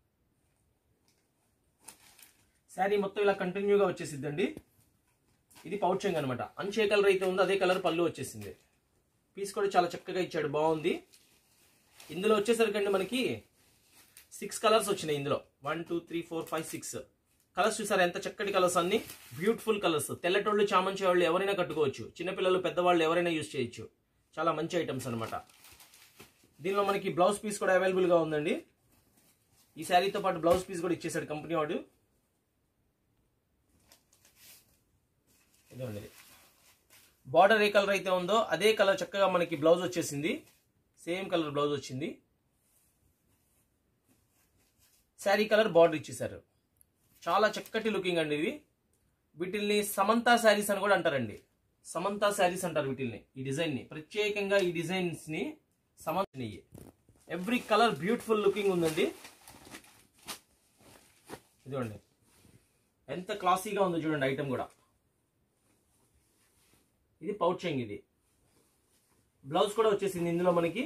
శారీ మొత్తం ఇలా కంటిన్యూగా వచ్చేసిద్దండి ఇది పౌచింగ్ అనమాట అంచే కలర్ అయితే ఉందో అదే కలర్ పళ్ళు వచ్చేసింది పీస్ కూడా చాలా చక్కగా ఇచ్చాడు బాగుంది ఇందులో వచ్చేసరికి మనకి సిక్స్ కలర్స్ వచ్చినాయి ఇందులో one two three four five six colours చూసారా ఎంత చక్కటి కలర్స్ అన్ని బ్యూటిఫుల్ కలర్స్ తెల్లటోళ్ళు చామంచి వాళ్ళు ఎవరైనా కట్టుకోవచ్చు చిన్నపిల్లలు పెద్దవాళ్ళు ఎవరైనా యూజ్ చేయొచ్చు చాలా మంచి ఐటమ్స్ అనమాట దీనిలో మనకి బ్లౌజ్ పీస్ కూడా అవైలబుల్గా ఉందండి ఈ శారీతో పాటు బ్లౌజ్ పీస్ కూడా ఇచ్చేసాడు కంపెనీ వాడు ఇదిగోండి ఇది బార్డర్ ఏ కలర్ అయితే ఉందో అదే కలర్ చక్కగా మనకి బ్లౌజ్ వచ్చేసింది సేమ్ కలర్ బ్లౌజ్ వచ్చింది శారీ కలర్ బార్డర్ ఇచ్చేసారు చాలా చక్కటి లుకింగ్ అండి ఇవి వీటిల్ని సమంతా శారీస్ అని కూడా అంటారండి సమంతా శారీస్ అంటారు వీటిల్ని ఈ డిజైన్ ని ప్రత్యేకంగా ఈ డిజైన్స్ ని Samantha every colour beautiful looking ఉందండి ఇదిగోండి ఎంత క్లాసీగా ఉందో చూడండి ఐటమ్ కూడా ఇది పౌచింగ్ ఇది బ్లౌజ్ కూడా వచ్చేసింది ఇందులో మనకి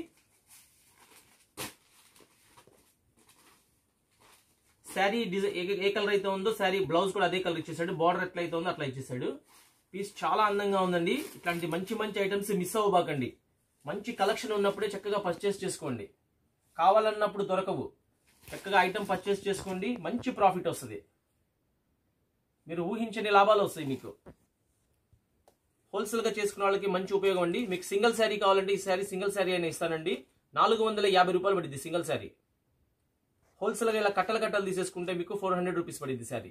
శారీ డిజైన్ ఏ కలర్ అయితే ఉందో శారీ బ్లౌజ్ కూడా అదే కలర్ ఇచ్చేసాడు బార్డర్ ఎట్లా అయితే ఉందో అట్లా ఇచ్చేసాడు పీస్ చాలా అందంగా ఉందండి ఇట్లాంటి మంచి మంచి ఐటమ్స్ మిస్ అవ్వబాకండి మంచి కలెక్షన్ ఉన్నప్పుడే చక్కగా పర్చేస్ చేసుకోండి కావాలన్నప్పుడు దొరకవు చక్కగా ఐటమ్ పర్చేస్ చేసుకోండి మంచి ప్రాఫిట్ వస్తుంది మీరు ఊహించని లాభాలు వస్తాయి మీకు హోల్సేల్ గా చేసుకున్న వాళ్ళకి మంచి ఉపయోగం అండి మీకు సింగిల్ శారీ కావాలంటే ఈ శారీ సింగిల్ శారీ అయినా ఇస్తానండి నాలుగు వందల యాభై రూపాయలు పడింది సింగిల్ శారీ హోల్సేల్ గా ఇలా కట్టలు కట్టలు తీసేసుకుంటే మీకు ఫోర్ హండ్రెడ్ రూపీస్ పడింది sari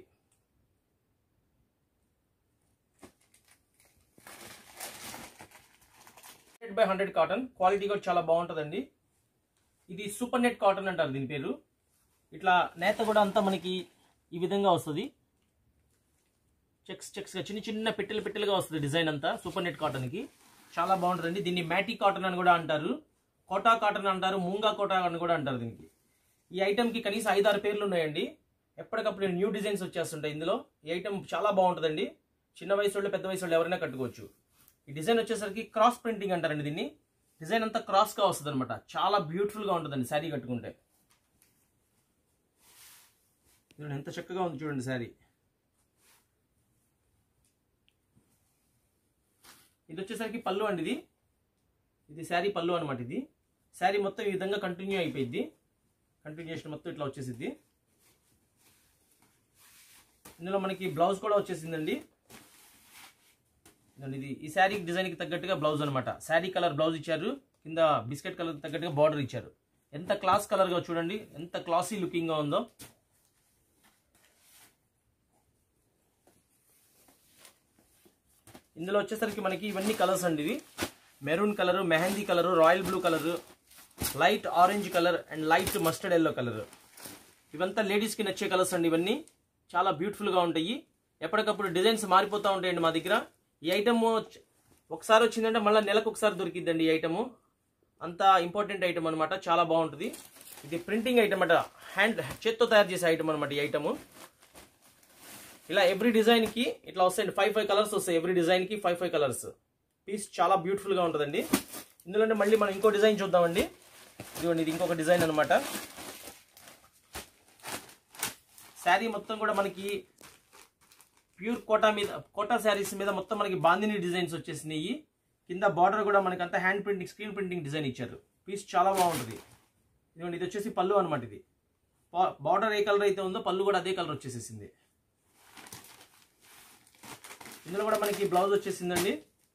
hundred by hundred cotton quality కూడా చాలా బాగుంటుందండి ఇది సూపర్ నెట్ కాటన్ అంటారు దీని పేరు ఇట్లా నేత కూడా అంతా మనకి ఈ విధంగా వస్తుంది చెక్స్ చెక్స్ గా చిన్న చిన్న పెట్టెలు పెట్టెలుగా వస్తుంది డిజైన్ అంతా సూపర్ నెట్ కాటన్ కి చాలా బాగుంటుందండి దీన్ని మ్యాటీ కాటన్ అని కూడా అంటారు కోటా కాటన్ అంటారు మూంగా కోటా అని కూడా అంటారు దీనికి ఈ ఐటమ్ కి కనీసం ఐదు ఆరు పేర్లు ఉన్నాయండి ఎప్పటికప్పుడు న్యూ డిజైన్స్ వచ్చేస్తుంటాయి ఇందులో ఈ ఐటమ్ చాలా బాగుంటుందండి చిన్న వయసు వాళ్ళు పెద్ద వయసు వాళ్ళు ఎవరైనా కట్టుకోవచ్చు ఈ డిజైన్ వచ్చేసరికి క్రాస్ ప్రింటింగ్ అంటారండి దీన్ని డిజైన్ అంతా క్రాస్ గా వస్తుంది అనమాట చాలా బ్యూటిఫుల్ గా ఉంటుందండి శారీ కట్టుకుంటే చూడండి ఎంత చక్కగా ఉంది చూడండి శారీ ఇది వచ్చేసరికి పళ్ళు అండి ఇది ఇది శారీ పళ్ళు అనమాట ఇది శారీ మొత్తం ఈ విధంగా కంటిన్యూ అయిపోయింది కంటిన్యూషన్ మొత్తం ఇట్లా వచ్చేసిద్ది ఇందులో మనకి బ్లౌజ్ కూడా వచ్చేసిందండి ఇదండి ఇది ఈ శారీ డిజైన్కి తగ్గట్టుగా బ్లౌజ్ అనమాట శారీ కలర్ బ్లౌజ్ ఇచ్చారు కింద బిస్కెట్ కలర్ తగ్గట్టుగా బార్డర్ ఇచ్చారు ఎంత క్లాస్ కలర్గా చూడండి ఎంత క్లాసీ లుకింగ్గా ఉందో ఇందులో వచ్చేసరికి మనకి ఇవన్నీ కలర్స్ అండి ఇవి maroon colour mehendi colour royal blue colour light orange colour and light mustard yellow colour ఇవంతా లేడీస్కి నచ్చే కలర్స్ అండి ఇవన్నీ చాలా బ్యూటిఫుల్గా ఉంటాయి ఎప్పటికప్పుడు డిజైన్స్ మారిపోతూ ఉంటాయండి మా దగ్గర ఈ ఐటమ్ ఒకసారి వచ్చిందంటే మళ్ళీ నెలకు ఒకసారి దొరికిద్దండి ఈ ఐటమ్ అంత ఇంపార్టెంట్ ఐటమ్ అనమాట చాలా బాగుంటుంది ఇది ప్రింటింగ్ ఐటమ్ అట హ్యాండ్ చేత్తో తయారు చేసే ఐటమ్ అనమాట ఈ ఐటమ్ ఇలా ఎవ్రీ డిజైన్ కి ఇట్లా వస్తాయండి ఫైవ్ ఫైవ్ కలర్స్ వస్తాయి ఎవ్రీ డిజైన్ కి ఫైవ్ ఫైవ్ కలర్స్ పీస్ చాలా బ్యూటిఫుల్ గా ఉంటుందండి ఇందులోనే మళ్ళీ మనం ఇంకో డిజైన్ చూద్దామండి ఇదిగోండి ఇది ఇంకొక డిజైన్ అనమాట శారీ మొత్తం కూడా మనకి ప్యూర్ కోటా మీద కోటా శారీస్ మీద మొత్తం మనకి బాందిని డిజైన్స్ వచ్చేసినాయి కింద బార్డర్ కూడా మనకి అంతా hand printing screen printing design ఇచ్చారు పీస్ చాలా బాగుంటుంది ఇదిగోండి ఇది వచ్చేసి పళ్ళు అనమాట ఇది బార్డర్ ఏ కలర్ అయితే ఉందో పళ్ళు కూడా అదే కలర్ వచ్చేసేసింది ఇందులో కూడా మనకి బ్లౌజ్ వచ్చేసిందండి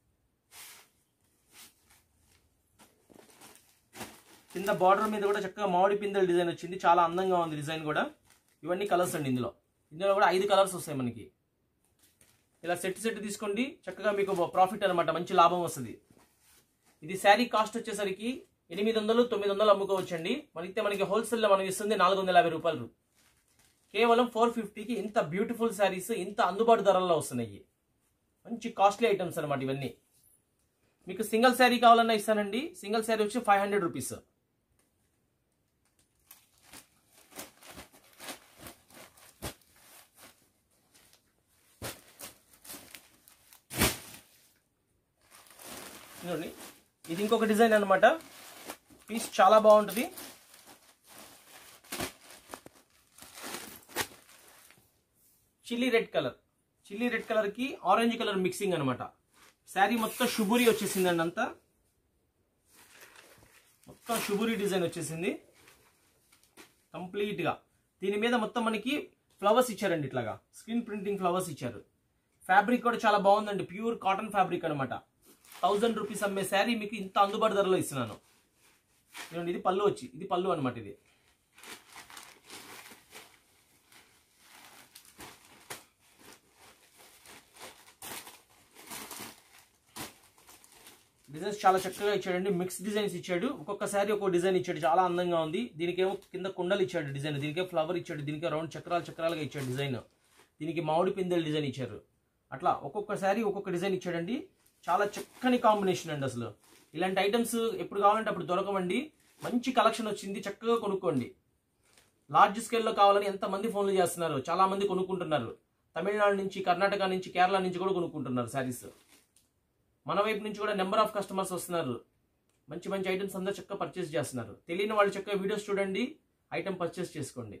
కింద బార్డర్ మీద కూడా చక్కగా మామిడి పిందెల డిజైన్ వచ్చింది చాలా అందంగా ఉంది డిజైన్ కూడా ఇవన్నీ కలర్స్ అండి ఇందులో ఇందులో కూడా ఐదు కలర్స్ వస్తాయి మనకి ఇలా సెట్ సెట్ తీసుకోండి చక్కగా మీకు ప్రాఫిట్ అనమాట మంచి లాభం వస్తుంది ఇది శారీ కాస్ట్ వచ్చేసరికి ఎనిమిది వందలు తొమ్మిది వందలు అమ్ముకోవచ్చండి మనకి మనకి హోల్సేల్లో మనం ఇస్తుంది నాలుగు వందల యాభై రూపాయలు కేవలం ఫోర్ ఫిఫ్టీకి ఇంత బ్యూటిఫుల్ శారీస్ ఇంత అందుబాటు ధరల్లో వస్తున్నాయి మంచి కాస్ట్లీ ఐటమ్స్ అనమాట ఇవన్నీ మీకు సింగిల్ శారీ కావాలన్నా ఇస్తానండి సింగిల్ శారీ వచ్చి ఫైవ్ హండ్రెడ్ రూపీస్ ఇదిగోండి. ఇది ఇంకొక డిజైన్ అనమాట పీస్ చాలా బాగుంటుంది chilli red colour chilli red colour కి ఆరెంజ్ కలర్ మిక్సింగ్ అనమాట శారీ మొత్తం షుబురి వచ్చేసిందండి అంతా మొత్తం షుబురి డిజైన్ వచ్చేసింది కంప్లీట్ గా దీని మీద మొత్తం మనకి ఫ్లవర్స్ ఇచ్చారండి ఇట్లాగా స్క్రీన్ ప్రింటింగ్ ఫ్లవర్స్ ఇచ్చారు ఫ్యాబ్రిక్ కూడా చాలా బాగుందండి ప్యూర్ కాటన్ ఫ్యాబ్రిక్ అనమాట థౌజండ్ రూపీస్ అమ్మే శారీ మీకు ఇంత అందుబాటు ధరలో ఇస్తున్నాను చూడండి ఇది పళ్ళు వచ్చి ఇది పళ్ళు అనమాట ఇది డిజైన్స్ చాలా చక్కగా ఇచ్చాడండి మిక్స్ డిజైన్స్ ఇచ్చాడు ఒక్కొక్క శారీ ఒక్కొక్క డిజైన్ ఇచ్చాడు చాలా అందంగా ఉంది దీనికేమో కింద కుండలు ఇచ్చాడు డిజైన్ దీనికే ఫ్లవర్ ఇచ్చాడు దీనికే రౌండ్ చక్రాలు చక్రాలుగా ఇచ్చాడు డిజైన్ దీనికి మామిడి పిందెల డిజైన్ ఇచ్చారు అట్లా ఒక్కొక్క శారీ ఒక్కొక్క డిజైన్ ఇచ్చాడండి చాలా చక్కని కాంబినేషన్ అండి అసలు ఇలాంటి ఐటమ్స్ ఎప్పుడు కావాలంటే అప్పుడు దొరకవండి మంచి కలెక్షన్ వచ్చింది చక్కగా కొనుక్కోండి లార్జ్ స్కేల్లో కావాలని ఎంతమంది ఫోన్లు చేస్తున్నారు చాలా మంది కొనుక్కుంటున్నారు తమిళనాడు నుంచి కర్ణాటక నుంచి కేరళ నుంచి కూడా కొనుక్కుంటున్నారు శారీస్ మన వైపు నుంచి కూడా నెంబర్ ఆఫ్ కస్టమర్స్ వస్తున్నారు మంచి మంచి ఐటమ్స్ అందరూ చక్కగా పర్చేస్ చేస్తున్నారు తెలియని వాళ్ళు చక్కగా వీడియోస్ చూడండి ఐటమ్ పర్చేస్ చేసుకోండి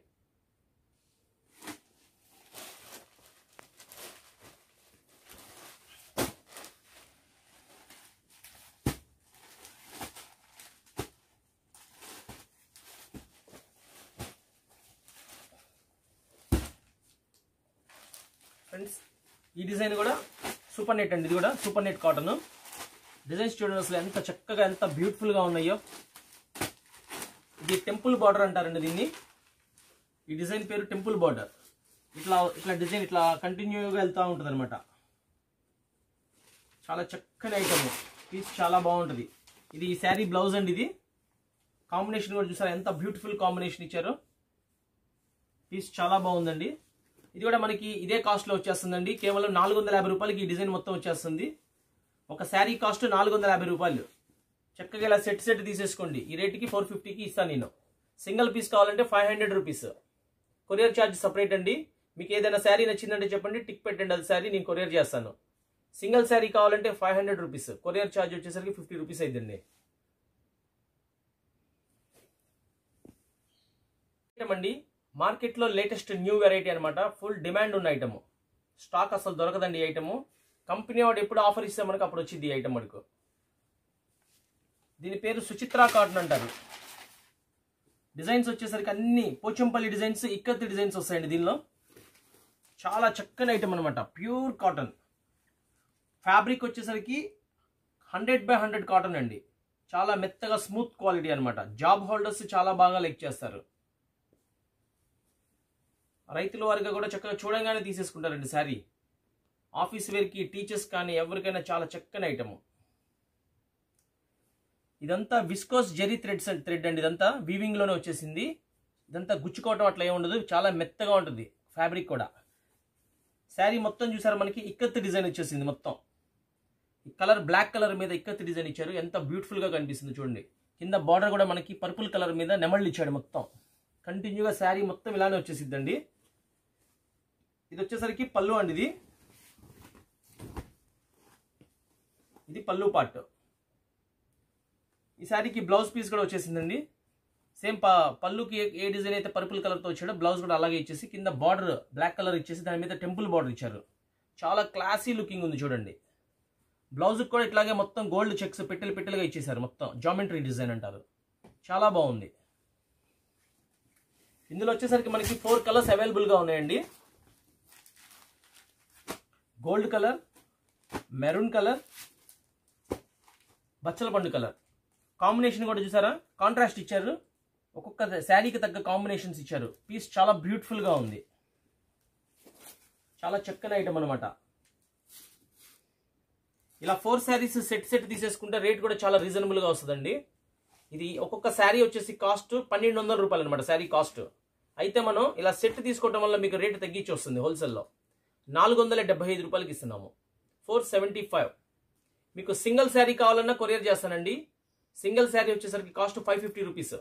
ఫ్రెండ్స్ ఈ డిజైన్ కూడా సూపర్ నెట్ అండి ఇది కూడా సూపర్ నెట్ కాటన్ డిజైన్స్ చూడండి అసలు ఎంత చక్కగా ఎంత బ్యూటిఫుల్గా ఉన్నాయో ఇది టెంపుల్ బార్డర్ అంటారండి దీన్ని ఈ డిజైన్ పేరు టెంపుల్ బార్డర్ ఇట్లా ఇట్లా డిజైన్ ఇట్లా కంటిన్యూగా వెళ్తూ ఉంటుంది అనమాట చాలా చక్కని ఐటమ్ పీస్ చాలా బాగుంటుంది ఇది ఈ శారీ బ్లౌజ్ అండి ఇది కాంబినేషన్ కూడా చూసారా ఎంత బ్యూటిఫుల్ కాంబినేషన్ ఇచ్చారో పీస్ చాలా బాగుందండి ఇది కూడా మనకి ఇదే కాస్ట్లో వచ్చేస్తుందండి కేవలం నాలుగు వందల యాభై రూపాయలకి ఈ డిజైన్ మొత్తం వచ్చేస్తుంది ఒక శారీ కాస్ట్ నాలుగు వందల యాభై రూపాయలు చక్కగా ఇలా సెట్ సెట్ తీసేసుకోండి ఈ రేటుకి ఫోర్ ఫిఫ్టీకి ఇస్తాను నేను సింగిల్ పీస్ కావాలంటే five hundred rupees courier charge separate అండి మీకు ఏదైనా శారీ నచ్చిందంటే చెప్పండి టిక్ పెట్టండి అది శారీ నేను కొరియర్ చేస్తాను సింగిల్ శారీ కావాలంటే five hundred rupees courier charge వచ్చేసరికి ఫిఫ్టీ రూపీస్ అయిద్దండి ఐటమ్ అండి మార్కెట్లో లేటెస్ట్ న్యూ వెరైటీ అనమాట ఫుల్ డిమాండ్ ఉన్న ఐటమ్ స్టాక్ అసలు దొరకదండి ఈ ఐటమ్ కంపెనీ వాడు ఎప్పుడు ఆఫర్ ఇస్తే మనకు అప్పుడు వచ్చింది ఈ ఐటమ్ మనకు దీని పేరు సుచిత్ర కాటన్ అంటారు డిజైన్స్ వచ్చేసరికి అన్ని పోచంపల్లి డిజైన్స్ ఇక్కత్ డిజైన్స్ వస్తాయండి దీనిలో చాలా చక్కని ఐటమ్ అనమాట ప్యూర్ కాటన్ ఫ్యాబ్రిక్ వచ్చేసరికి హండ్రెడ్ బై హండ్రెడ్ కాటన్ అండి చాలా మెత్తగా స్మూత్ క్వాలిటీ అనమాట జాబ్ హోల్డర్స్ చాలా బాగా లైక్ చేస్తారు రైతుల వారిగా కూడా చక్కగా చూడంగానే తీసేసుకుంటారండి శారీ ఆఫీస్ వేర్కి టీచర్స్ కానీ ఎవరికైనా చాలా చక్కని ఐటమ్ ఇదంతా విస్కోస్ జెరీ థ్రెడ్స్ థ్రెడ్ అండి ఇదంతా వీవింగ్ లోనే వచ్చేసింది ఇదంతా గుచ్చుకోవటం అట్లా ఏమి ఉండదు చాలా మెత్తగా ఉంటుంది ఫ్యాబ్రిక్ కూడా శారీ మొత్తం చూసారు మనకి ఇక్కత్ డిజైన్ వచ్చేసింది మొత్తం ఈ కలర్ బ్లాక్ కలర్ మీద ఇక్కత్ డిజైన్ ఇచ్చారు ఎంత బ్యూటిఫుల్ గా కనిపిస్తుంది చూడండి కింద బార్డర్ కూడా మనకి పర్పుల్ కలర్ మీద నెమళ్ళు ఇచ్చాడు మొత్తం కంటిన్యూగా శారీ మొత్తం ఇలానే వచ్చేసిద్దండి ఇది వచ్చేసరికి పళ్ళు అండి ఇది ఇది పళ్ళు పార్ట్ ఈ శారీకి బ్లౌజ్ పీస్ కూడా వచ్చేసిందండి సేమ్ ప పళ్ళుకి ఏ- ఏ డిజైన్ అయితే పర్పుల్ కలర్తో వచ్చాడో బ్లౌజ్ కూడా అలాగే ఇచ్చేసి కింద బార్డర్ బ్లాక్ కలర్ ఇచ్చేసి దాని మీద టెంపుల్ బార్డర్ ఇచ్చారు చాలా క్లాసీ లుకింగ్ ఉంది చూడండి బ్లౌజ్ కూడా ఇట్లాగే మొత్తం గోల్డ్ చెక్స్ పెట్టెలు పెట్టెలుగా ఇచ్చేసారు మొత్తం జామెట్రీ డిజైన్ అంటారు చాలా బాగుంది ఇందులో వచ్చేసరికి మనకి ఫోర్ కలర్స్ అవైలబుల్గా ఉన్నాయండి గోల్డ్ కలర్ మెరూన్ కలర్ బచ్చల పండు కలర్ కాంబినేషన్ కూడా చూసారా కాంట్రాస్ట్ ఇచ్చారు ఒక్కొక్క శారీకి తగ్గ కాంబినేషన్స్ ఇచ్చారు పీస్ చాలా బ్యూటిఫుల్ గా ఉంది చాలా చక్కని ఐటమ్ అనమాట ఇలా ఫోర్ శారీస్ సెట్ సెట్ తీసేసుకుంటే రేట్ కూడా చాలా రీజనబుల్ గా వస్తుందండి ఇది ఒక్కొక్క శారీ వచ్చేసి కాస్ట్ పన్నెండు వందల రూపాయలు అనమాట శారీ కాస్ట్ అయితే మనం ఇలా సెట్ తీసుకోవడం వల్ల మీకు రేట్ తగ్గించి వస్తుంది హోల్సేల్లో నాలుగు వందల డెబ్బై ఐదు రూపాయలకి ఇస్తున్నాము ఫోర్ సెవెంటీ ఫైవ్ మీకు సింగిల్ శారీ కావాలన్నా కొరియర్ చేస్తానండి సింగిల్ శారీ వచ్చేసరికి cost five fifty rupees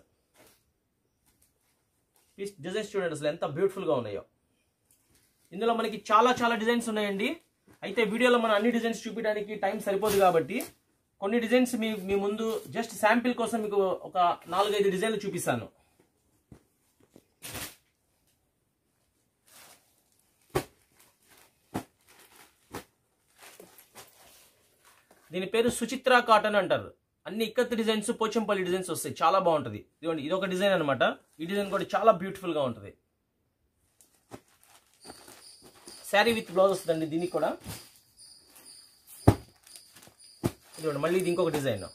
piece designs చూడండి అసలు ఎంత బ్యూటిఫుల్గా ఉన్నాయో ఇందులో మనకి చాలా చాలా డిజైన్స్ ఉన్నాయండి అయితే వీడియోలో మనం అన్ని డిజైన్స్ చూపించడానికి టైం సరిపోదు కాబట్టి కొన్ని డిజైన్స్ మీ మీ ముందు జస్ట్ శాంపిల్ కోసం మీకు ఒక నాలుగైదు డిజైన్లు చూపిస్తాను దీని పేరు సుచిత్ర కాటన్ అంటారు అన్ని ఇక్కత్ డిజైన్స్ పోచంపల్లి డిజైన్స్ వస్తాయి చాలా బాగుంటుంది ఇదిగోండి ఇది ఒక డిజైన్ అనమాట ఈ డిజైన్ కూడా చాలా బ్యూటిఫుల్ గా ఉంటుంది శారీ విత్ బ్లౌజ్ వస్తుందండి దీనికి కూడా ఇదిగోండి మళ్ళీ ఇది ఇంకొక డిజైన్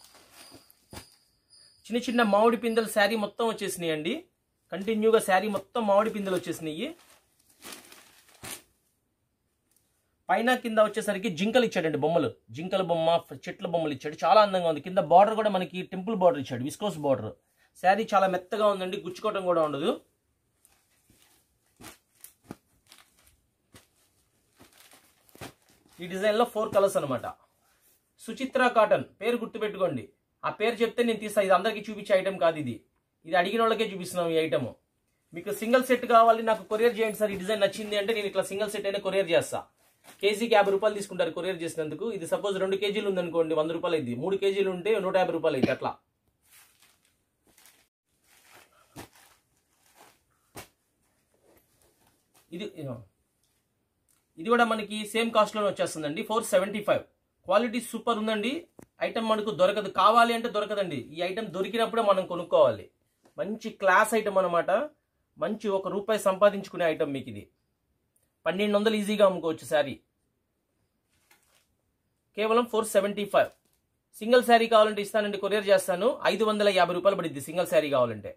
చిన్న చిన్న మామిడి పిందెలు శారీ మొత్తం వచ్చేసినాయి అండి కంటిన్యూగా శారీ మొత్తం మామిడి పిందెలు వచ్చేసినాయి పైన కింద వచ్చేసరికి జింకలు ఇచ్చాడండి బొమ్మలు జింకల బొమ్మ చెట్ల బొమ్మలు ఇచ్చాడు చాలా అందంగా ఉంది కింద బార్డర్ కూడా మనకి టెంపుల్ బార్డర్ ఇచ్చాడు విస్కోస్ బార్డర్ శారీ చాలా మెత్తగా ఉందండి గుచ్చుకోవడం కూడా ఉండదు ఈ డిజైన్లో ఫోర్ కలర్స్ అనమాట సుచిత్ర కాటన్ పేరు గుర్తుపెట్టుకోండి ఆ పేరు చెప్తే నేను తీస్తా ఇది అందరికీ చూపించే ఐటెం కాదు ఇది ఇది అడిగిన వాళ్ళకే చూపిస్తున్నాం ఈ ఐటమ్ మీకు సింగిల్ సెట్ కావాలి నాకు కొరియర్ చేయండి సార్ ఈ డిజైన్ నచ్చింది అంటే నేను ఇట్లా సింగిల్ సెట్ అయినా కొరియర్ చేస్తా కేజీకి యాభై రూపాయలు తీసుకుంటారు కొరియర్ చేసినందుకు ఇది సపోజ్ రెండు కేజీలు ఉందనుకోండి వంద రూపాయలు అయింది మూడు కేజీలు ఉంటే నూట యాభై రూపాయలు అయింది అట్లా ఇది ఇది కూడా మనకి సేమ్ కాస్ట్లోనే వచ్చేస్తుందండి four seventy five quality super ఉందండి ఐటమ్ మనకు దొరకదు కావాలి అంటే దొరకదండి ఈ ఐటమ్ దొరికినప్పుడే మనం కొనుక్కోవాలి మంచి క్లాస్ ఐటమ్ అనమాట మంచి ఒక రూపాయి సంపాదించుకునే ఐటమ్ మీకు ఇది పన్నెండు వందలు ఈజీగా అమ్ముకోవచ్చు శారీ కేవలం four seventy five single sari కావాలంటే ఇస్తానండి కొరియర్ చేస్తాను ఐదు వందల యాభై రూపాయలు పడిద్ది సింగిల్ శారీ కావాలంటే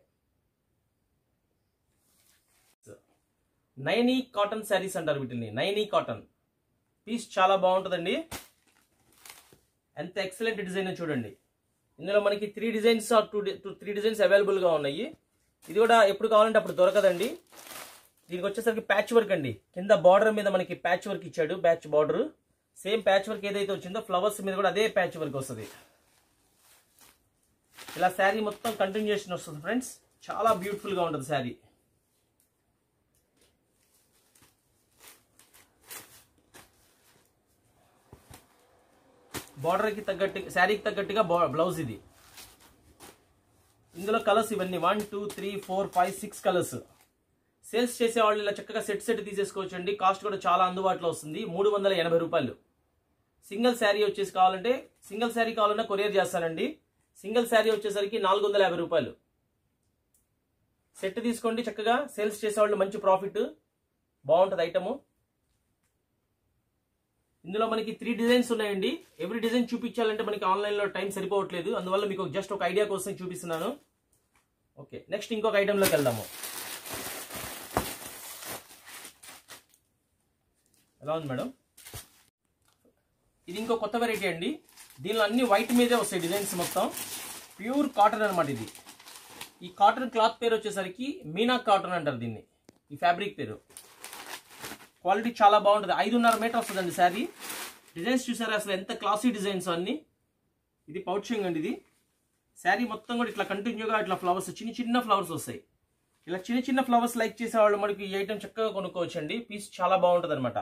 నైనీ కాటన్ శారీస్ అంటారు వీటిని నైనీ కాటన్ పీస్ చాలా బాగుంటుందండి ఎంత ఎక్సలెంట్ డిజైన్ చూడండి ఇందులో మనకి three designs or two three designs అవైలబుల్గా ఉన్నాయి ఇది కూడా ఎప్పుడు కావాలంటే అప్పుడు దొరకదండి దీనికి వచ్చేసరికి ప్యాచ్ వర్క్ అండి కింద బార్డర్ మీద మనకి ప్యాచ్ వర్క్ ఇచ్చాడు patch border same patch work ఏదైతే వచ్చిందో ఫ్లవర్స్ మీద కూడా అదే ప్యాచ్ వర్క్ వస్తుంది ఇలా శారీ మొత్తం కంటిన్యూషన్ వస్తుంది ఫ్రెండ్స్ చాలా బ్యూటిఫుల్గా ఉంటుంది శారీ బార్డర్కి తగ్గట్టు శారీకి తగ్గట్టుగా బ్లౌజ్ ఇది ఇందులో కలర్స్ ఇవన్నీ one two three four five six colours sales చేసే వాళ్ళు ఇలా చక్కగా సెట్ సెట్ తీసేసుకోవచ్చు అండి కాస్ట్ కూడా చాలా అందుబాటులో వస్తుంది మూడు వందల ఎనభై రూపాయలు సింగిల్ శారీ వచ్చేసి కావాలంటే సింగిల్ శారీ కావాలన్నా కొరియర్ చేస్తానండి సింగిల్ శారీ వచ్చేసరికి నాలుగు వందల యాభై రూపాయలు సెట్ తీసుకోండి చక్కగా సేల్స్ చేసేవాళ్ళు మంచి ప్రాఫిట్ బాగుంటుంది ఐటము ఇందులో మనకి త్రీ డిజైన్స్ ఉన్నాయండి ఎవ్రీ డిజైన్ చూపించాలంటే మనకి ఆన్లైన్లో టైం సరిపోవట్లేదు అందువల్ల మీకు జస్ట్ ఒక ఐడియా కోసం చూపిస్తున్నాను ఓకే నెక్స్ట్ ఇంకొక ఐటెంలోకి వెళ్దాము ఎలా ఉంది మేడం ఇది ఇంకో కొత్త వెరైటీ అండి దీనిలో అన్ని వైట్ మీదే వస్తాయి డిజైన్స్ మొత్తం ప్యూర్ కాటన్ అనమాట ఇది ఈ కాటన్ క్లాత్ పేరు వచ్చేసరికి మీనా కాటన్ అంటారు దీన్ని ఈ ఫ్యాబ్రిక్ పేరు క్వాలిటీ చాలా బాగుంటుంది ఐదున్నర మీటర్ వస్తుందండి శారీ డిజైన్స్ చూసారా అసలు ఎంత క్లాసీ డిజైన్స్ అన్ని ఇది పౌచింగ్ అండి ఇది శారీ మొత్తం కూడా ఇట్లా కంటిన్యూగా ఇట్లా ఫ్లవర్స్ చిన్న చిన్న ఫ్లవర్స్ వస్తాయి ఇలా చిన్న చిన్న ఫ్లవర్స్ లైక్ చేసే వాళ్ళు మనకి ఈ ఐటమ్ చక్కగా కొనుక్కోవచ్చు అండి పీస్ చాలా బాగుంటుంది అనమాట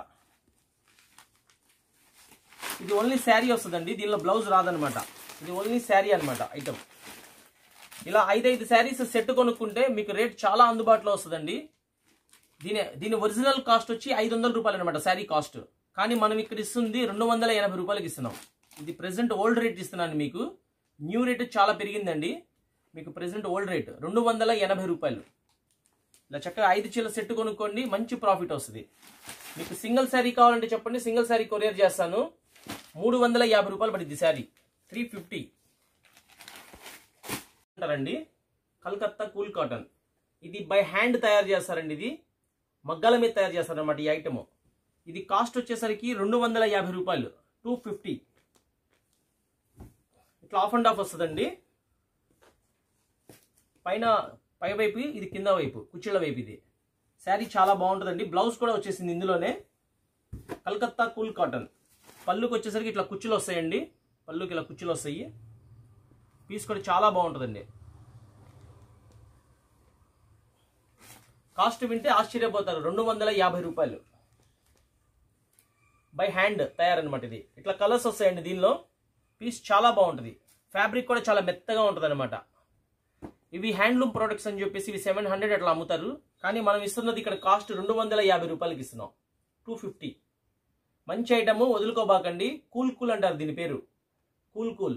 ఇది ఓన్లీ శారీ వస్తుందండి దీనిలో బ్లౌజ్ రాదనమాట ఇది ఓన్లీ శారీ అనమాట ఐటమ్ ఇలా ఐదైదు శారీస్ సెట్ కొనుక్కుంటే మీకు రేట్ చాలా అందుబాటులో వస్తుందండి దీని దీని ఒరిజినల్ కాస్ట్ వచ్చి ఐదు వందల రూపాయలు అనమాట శారీ కాస్ట్ కానీ మనం ఇక్కడ ఇస్తుంది రెండు వందల ఎనభై రూపాయలకి ఇస్తున్నాం ఇది ప్రెసెంట్ ఓల్డ్ రేట్ ఇస్తున్నాను మీకు న్యూ రేట్ చాలా పెరిగిందండి మీకు ప్రెసెంట్ ఓల్డ్ రేట్ రెండు వందల ఎనభై రూపాయలు ఇలా చక్కగా ఐదు చీల సెట్ కొనుక్కోండి మంచి ప్రాఫిట్ వస్తుంది మీకు సింగిల్ శారీ కావాలంటే చెప్పండి సింగిల్ శారీ కొరియర్ చేస్తాను మూడు వందల యాభై రూపాయలు పడింది శారీ త్రీ ఫిఫ్టీ అంటారండి కలకత్తా కూల్ కాటన్ ఇది బై హ్యాండ్ తయారు చేస్తారండి ఇది మగ్గాల మీద తయారు చేస్తారన్నమాట ఈ ఐటమ్ ఇది కాస్ట్ వచ్చేసరికి రెండు వందల యాభై రూపాయలు టూ ఫిఫ్టీ ఇట్లా ఆఫ్ అండ్ ఆఫ్ వస్తుందండి పైన పై వైపు ఇది కింద వైపు కుచ్చిళ్ళ వైపు ఇది శారీ చాలా బాగుంటుందండి బ్లౌజ్ కూడా వచ్చేసింది ఇందులోనే కలకత్తా కూల్ కాటన్ పళ్ళుకి వచ్చేసరికి ఇట్లా కుచ్చులు వస్తాయండి పళ్ళుకి ఇలా కుచ్చులు వస్తాయి పీస్ కూడా చాలా బాగుంటుందండి కాస్ట్ వింటే ఆశ్చర్యపోతారు రెండు వందల యాభై రూపాయలు బై హ్యాండ్ తయారనమాట ఇది ఇట్లా కలర్స్ వస్తాయండి దీనిలో పీస్ చాలా బాగుంటుంది ఫ్యాబ్రిక్ కూడా చాలా మెత్తగా ఉంటుంది అనమాట ఇవి హ్యాండ్లూమ్ ప్రోడక్ట్స్ అని చెప్పేసి ఇవి సెవెన్ హండ్రెడ్ అట్లా అమ్ముతారు కానీ మనం ఇస్తున్నది ఇక్కడ కాస్ట్ రెండు వందల యాభై రూపాయలకి ఇస్తున్నాం టూ ఫిఫ్టీ మంచి ఐటమ్ వదులుకోబాకండి కూల్ కూల్ అంటారు దీని పేరు కూల్ కూల్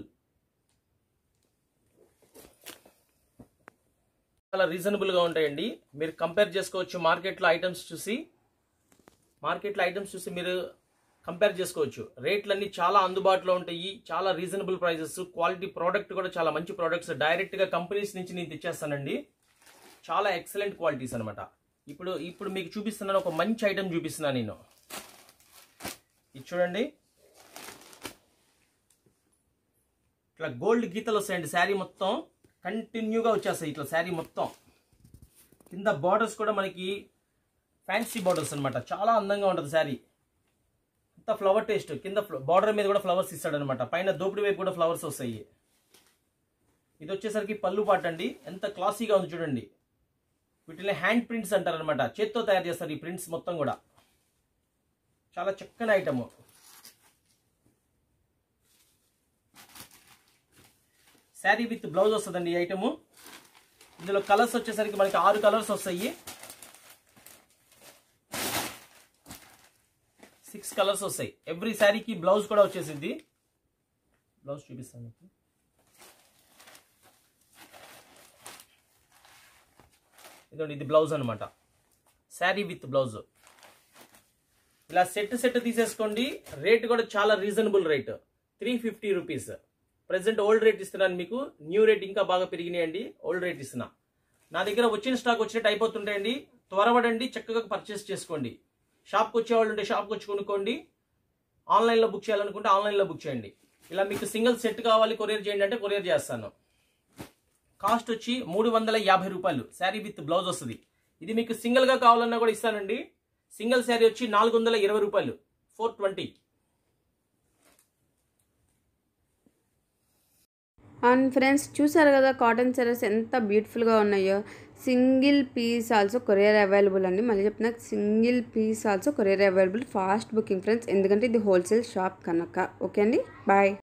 చాలా రీజనబుల్గా ఉంటాయండి మీరు కంపేర్ చేసుకోవచ్చు మార్కెట్లో ఐటమ్స్ చూసి మార్కెట్లో ఐటమ్స్ చూసి మీరు కంపేర్ చేసుకోవచ్చు రేట్లన్నీ చాలా అందుబాటులో ఉంటాయి చాలా రీజనబుల్ ప్రైజెస్ క్వాలిటీ ప్రోడక్ట్ కూడా చాలా మంచి ప్రోడక్ట్స్ డైరెక్ట్గా కంపెనీస్ నుంచి నేను తెచ్చేస్తానండి చాలా ఎక్సలెంట్ క్వాలిటీస్ అనమాట ఇప్పుడు ఇప్పుడు మీకు చూపిస్తున్నాను ఒక మంచి ఐటమ్ చూపిస్తున్నాను నేను ఇది చూడండి ఇట్లా గోల్డ్ గీతలు వస్తాయండి శారీ మొత్తం కంటిన్యూగా వచ్చేస్తాయి ఇట్లా శారీ మొత్తం కింద బార్డర్స్ కూడా మనకి ఫ్యాన్సీ బార్డర్స్ అన్నమాట చాలా అందంగా ఉంటుంది శారీ అంత ఫ్లవర్ టేస్ట్ కింద బార్డర్ మీద కూడా ఫ్లవర్స్ ఇస్తాడనమాట పైన దోపిడి వైపు కూడా ఫ్లవర్స్ వస్తాయి ఇది వచ్చేసరికి పళ్ళు పాట అండి ఎంత క్లాసీగా ఉంది చూడండి వీటిని హ్యాండ్ ప్రింట్స్ అంటారనమాట చేత్తో తయారు చేస్తారు ఈ ప్రింట్స్ మొత్తం కూడా చాలా చక్కని ఐటమ్ శారీ విత్ బ్లౌజ్ వస్తుందండి ఈ ఐటమ్ ఇందులో కలర్స్ వచ్చేసరికి మనకి ఆరు కలర్స్ వస్తాయి సిక్స్ కలర్స్ వస్తాయి ఎవ్రీ శారీకి బ్లౌజ్ కూడా వచ్చేసింది బ్లౌజ్ చూపిస్తాను మీకు ఇదండి ఇది బ్లౌజ్ అనమాట శారీ విత్ బ్లౌజ్ ఇలా సెట్ సెట్ తీసేసుకోండి రేట్ కూడా చాలా reasonable rate three fifty rupees present old rate ఇస్తున్నాను మీకు న్యూ రేట్ ఇంకా బాగా పెరిగినాయండి ఓల్డ్ రేట్ ఇస్తున్నా నా దగ్గర వచ్చిన స్టాక్ వచ్చినట్టు అయిపోతుంటాయండి త్వరపడండి చక్కగా పర్చేస్ చేసుకోండి షాప్కి వచ్చేవాళ్ళు ఉంటే షాప్కి వచ్చి కొనుక్కోండి ఆన్లైన్లో బుక్ చేయాలనుకుంటే ఆన్లైన్లో బుక్ చేయండి ఇలా మీకు సింగిల్ సెట్ కావాలి కొరియర్ చేయండి అంటే కొరియర్ చేస్తాను కాస్ట్ వచ్చి మూడు వందల యాభై రూపాయలు శారీ విత్ బ్లౌజ్ వస్తుంది ఇది మీకు సింగిల్గా కావాలన్నా కూడా ఇస్తానండి సింగిల్ శారీ వచ్చి నాలుగు వందల ఇరవై రూపాయలు ఫోర్ ట్వంటీ అండ్ ఫ్రెండ్స్ చూసారు కదా కాటన్ సారీస్ ఎంత బ్యూటిఫుల్గా ఉన్నాయో single piece also courier available అండి మళ్ళీ చెప్తున్నా single piece also courier available fast booking friends ఎందుకంటే ఇది హోల్సేల్ షాప్ కనుక ఓకే అండి బాయ్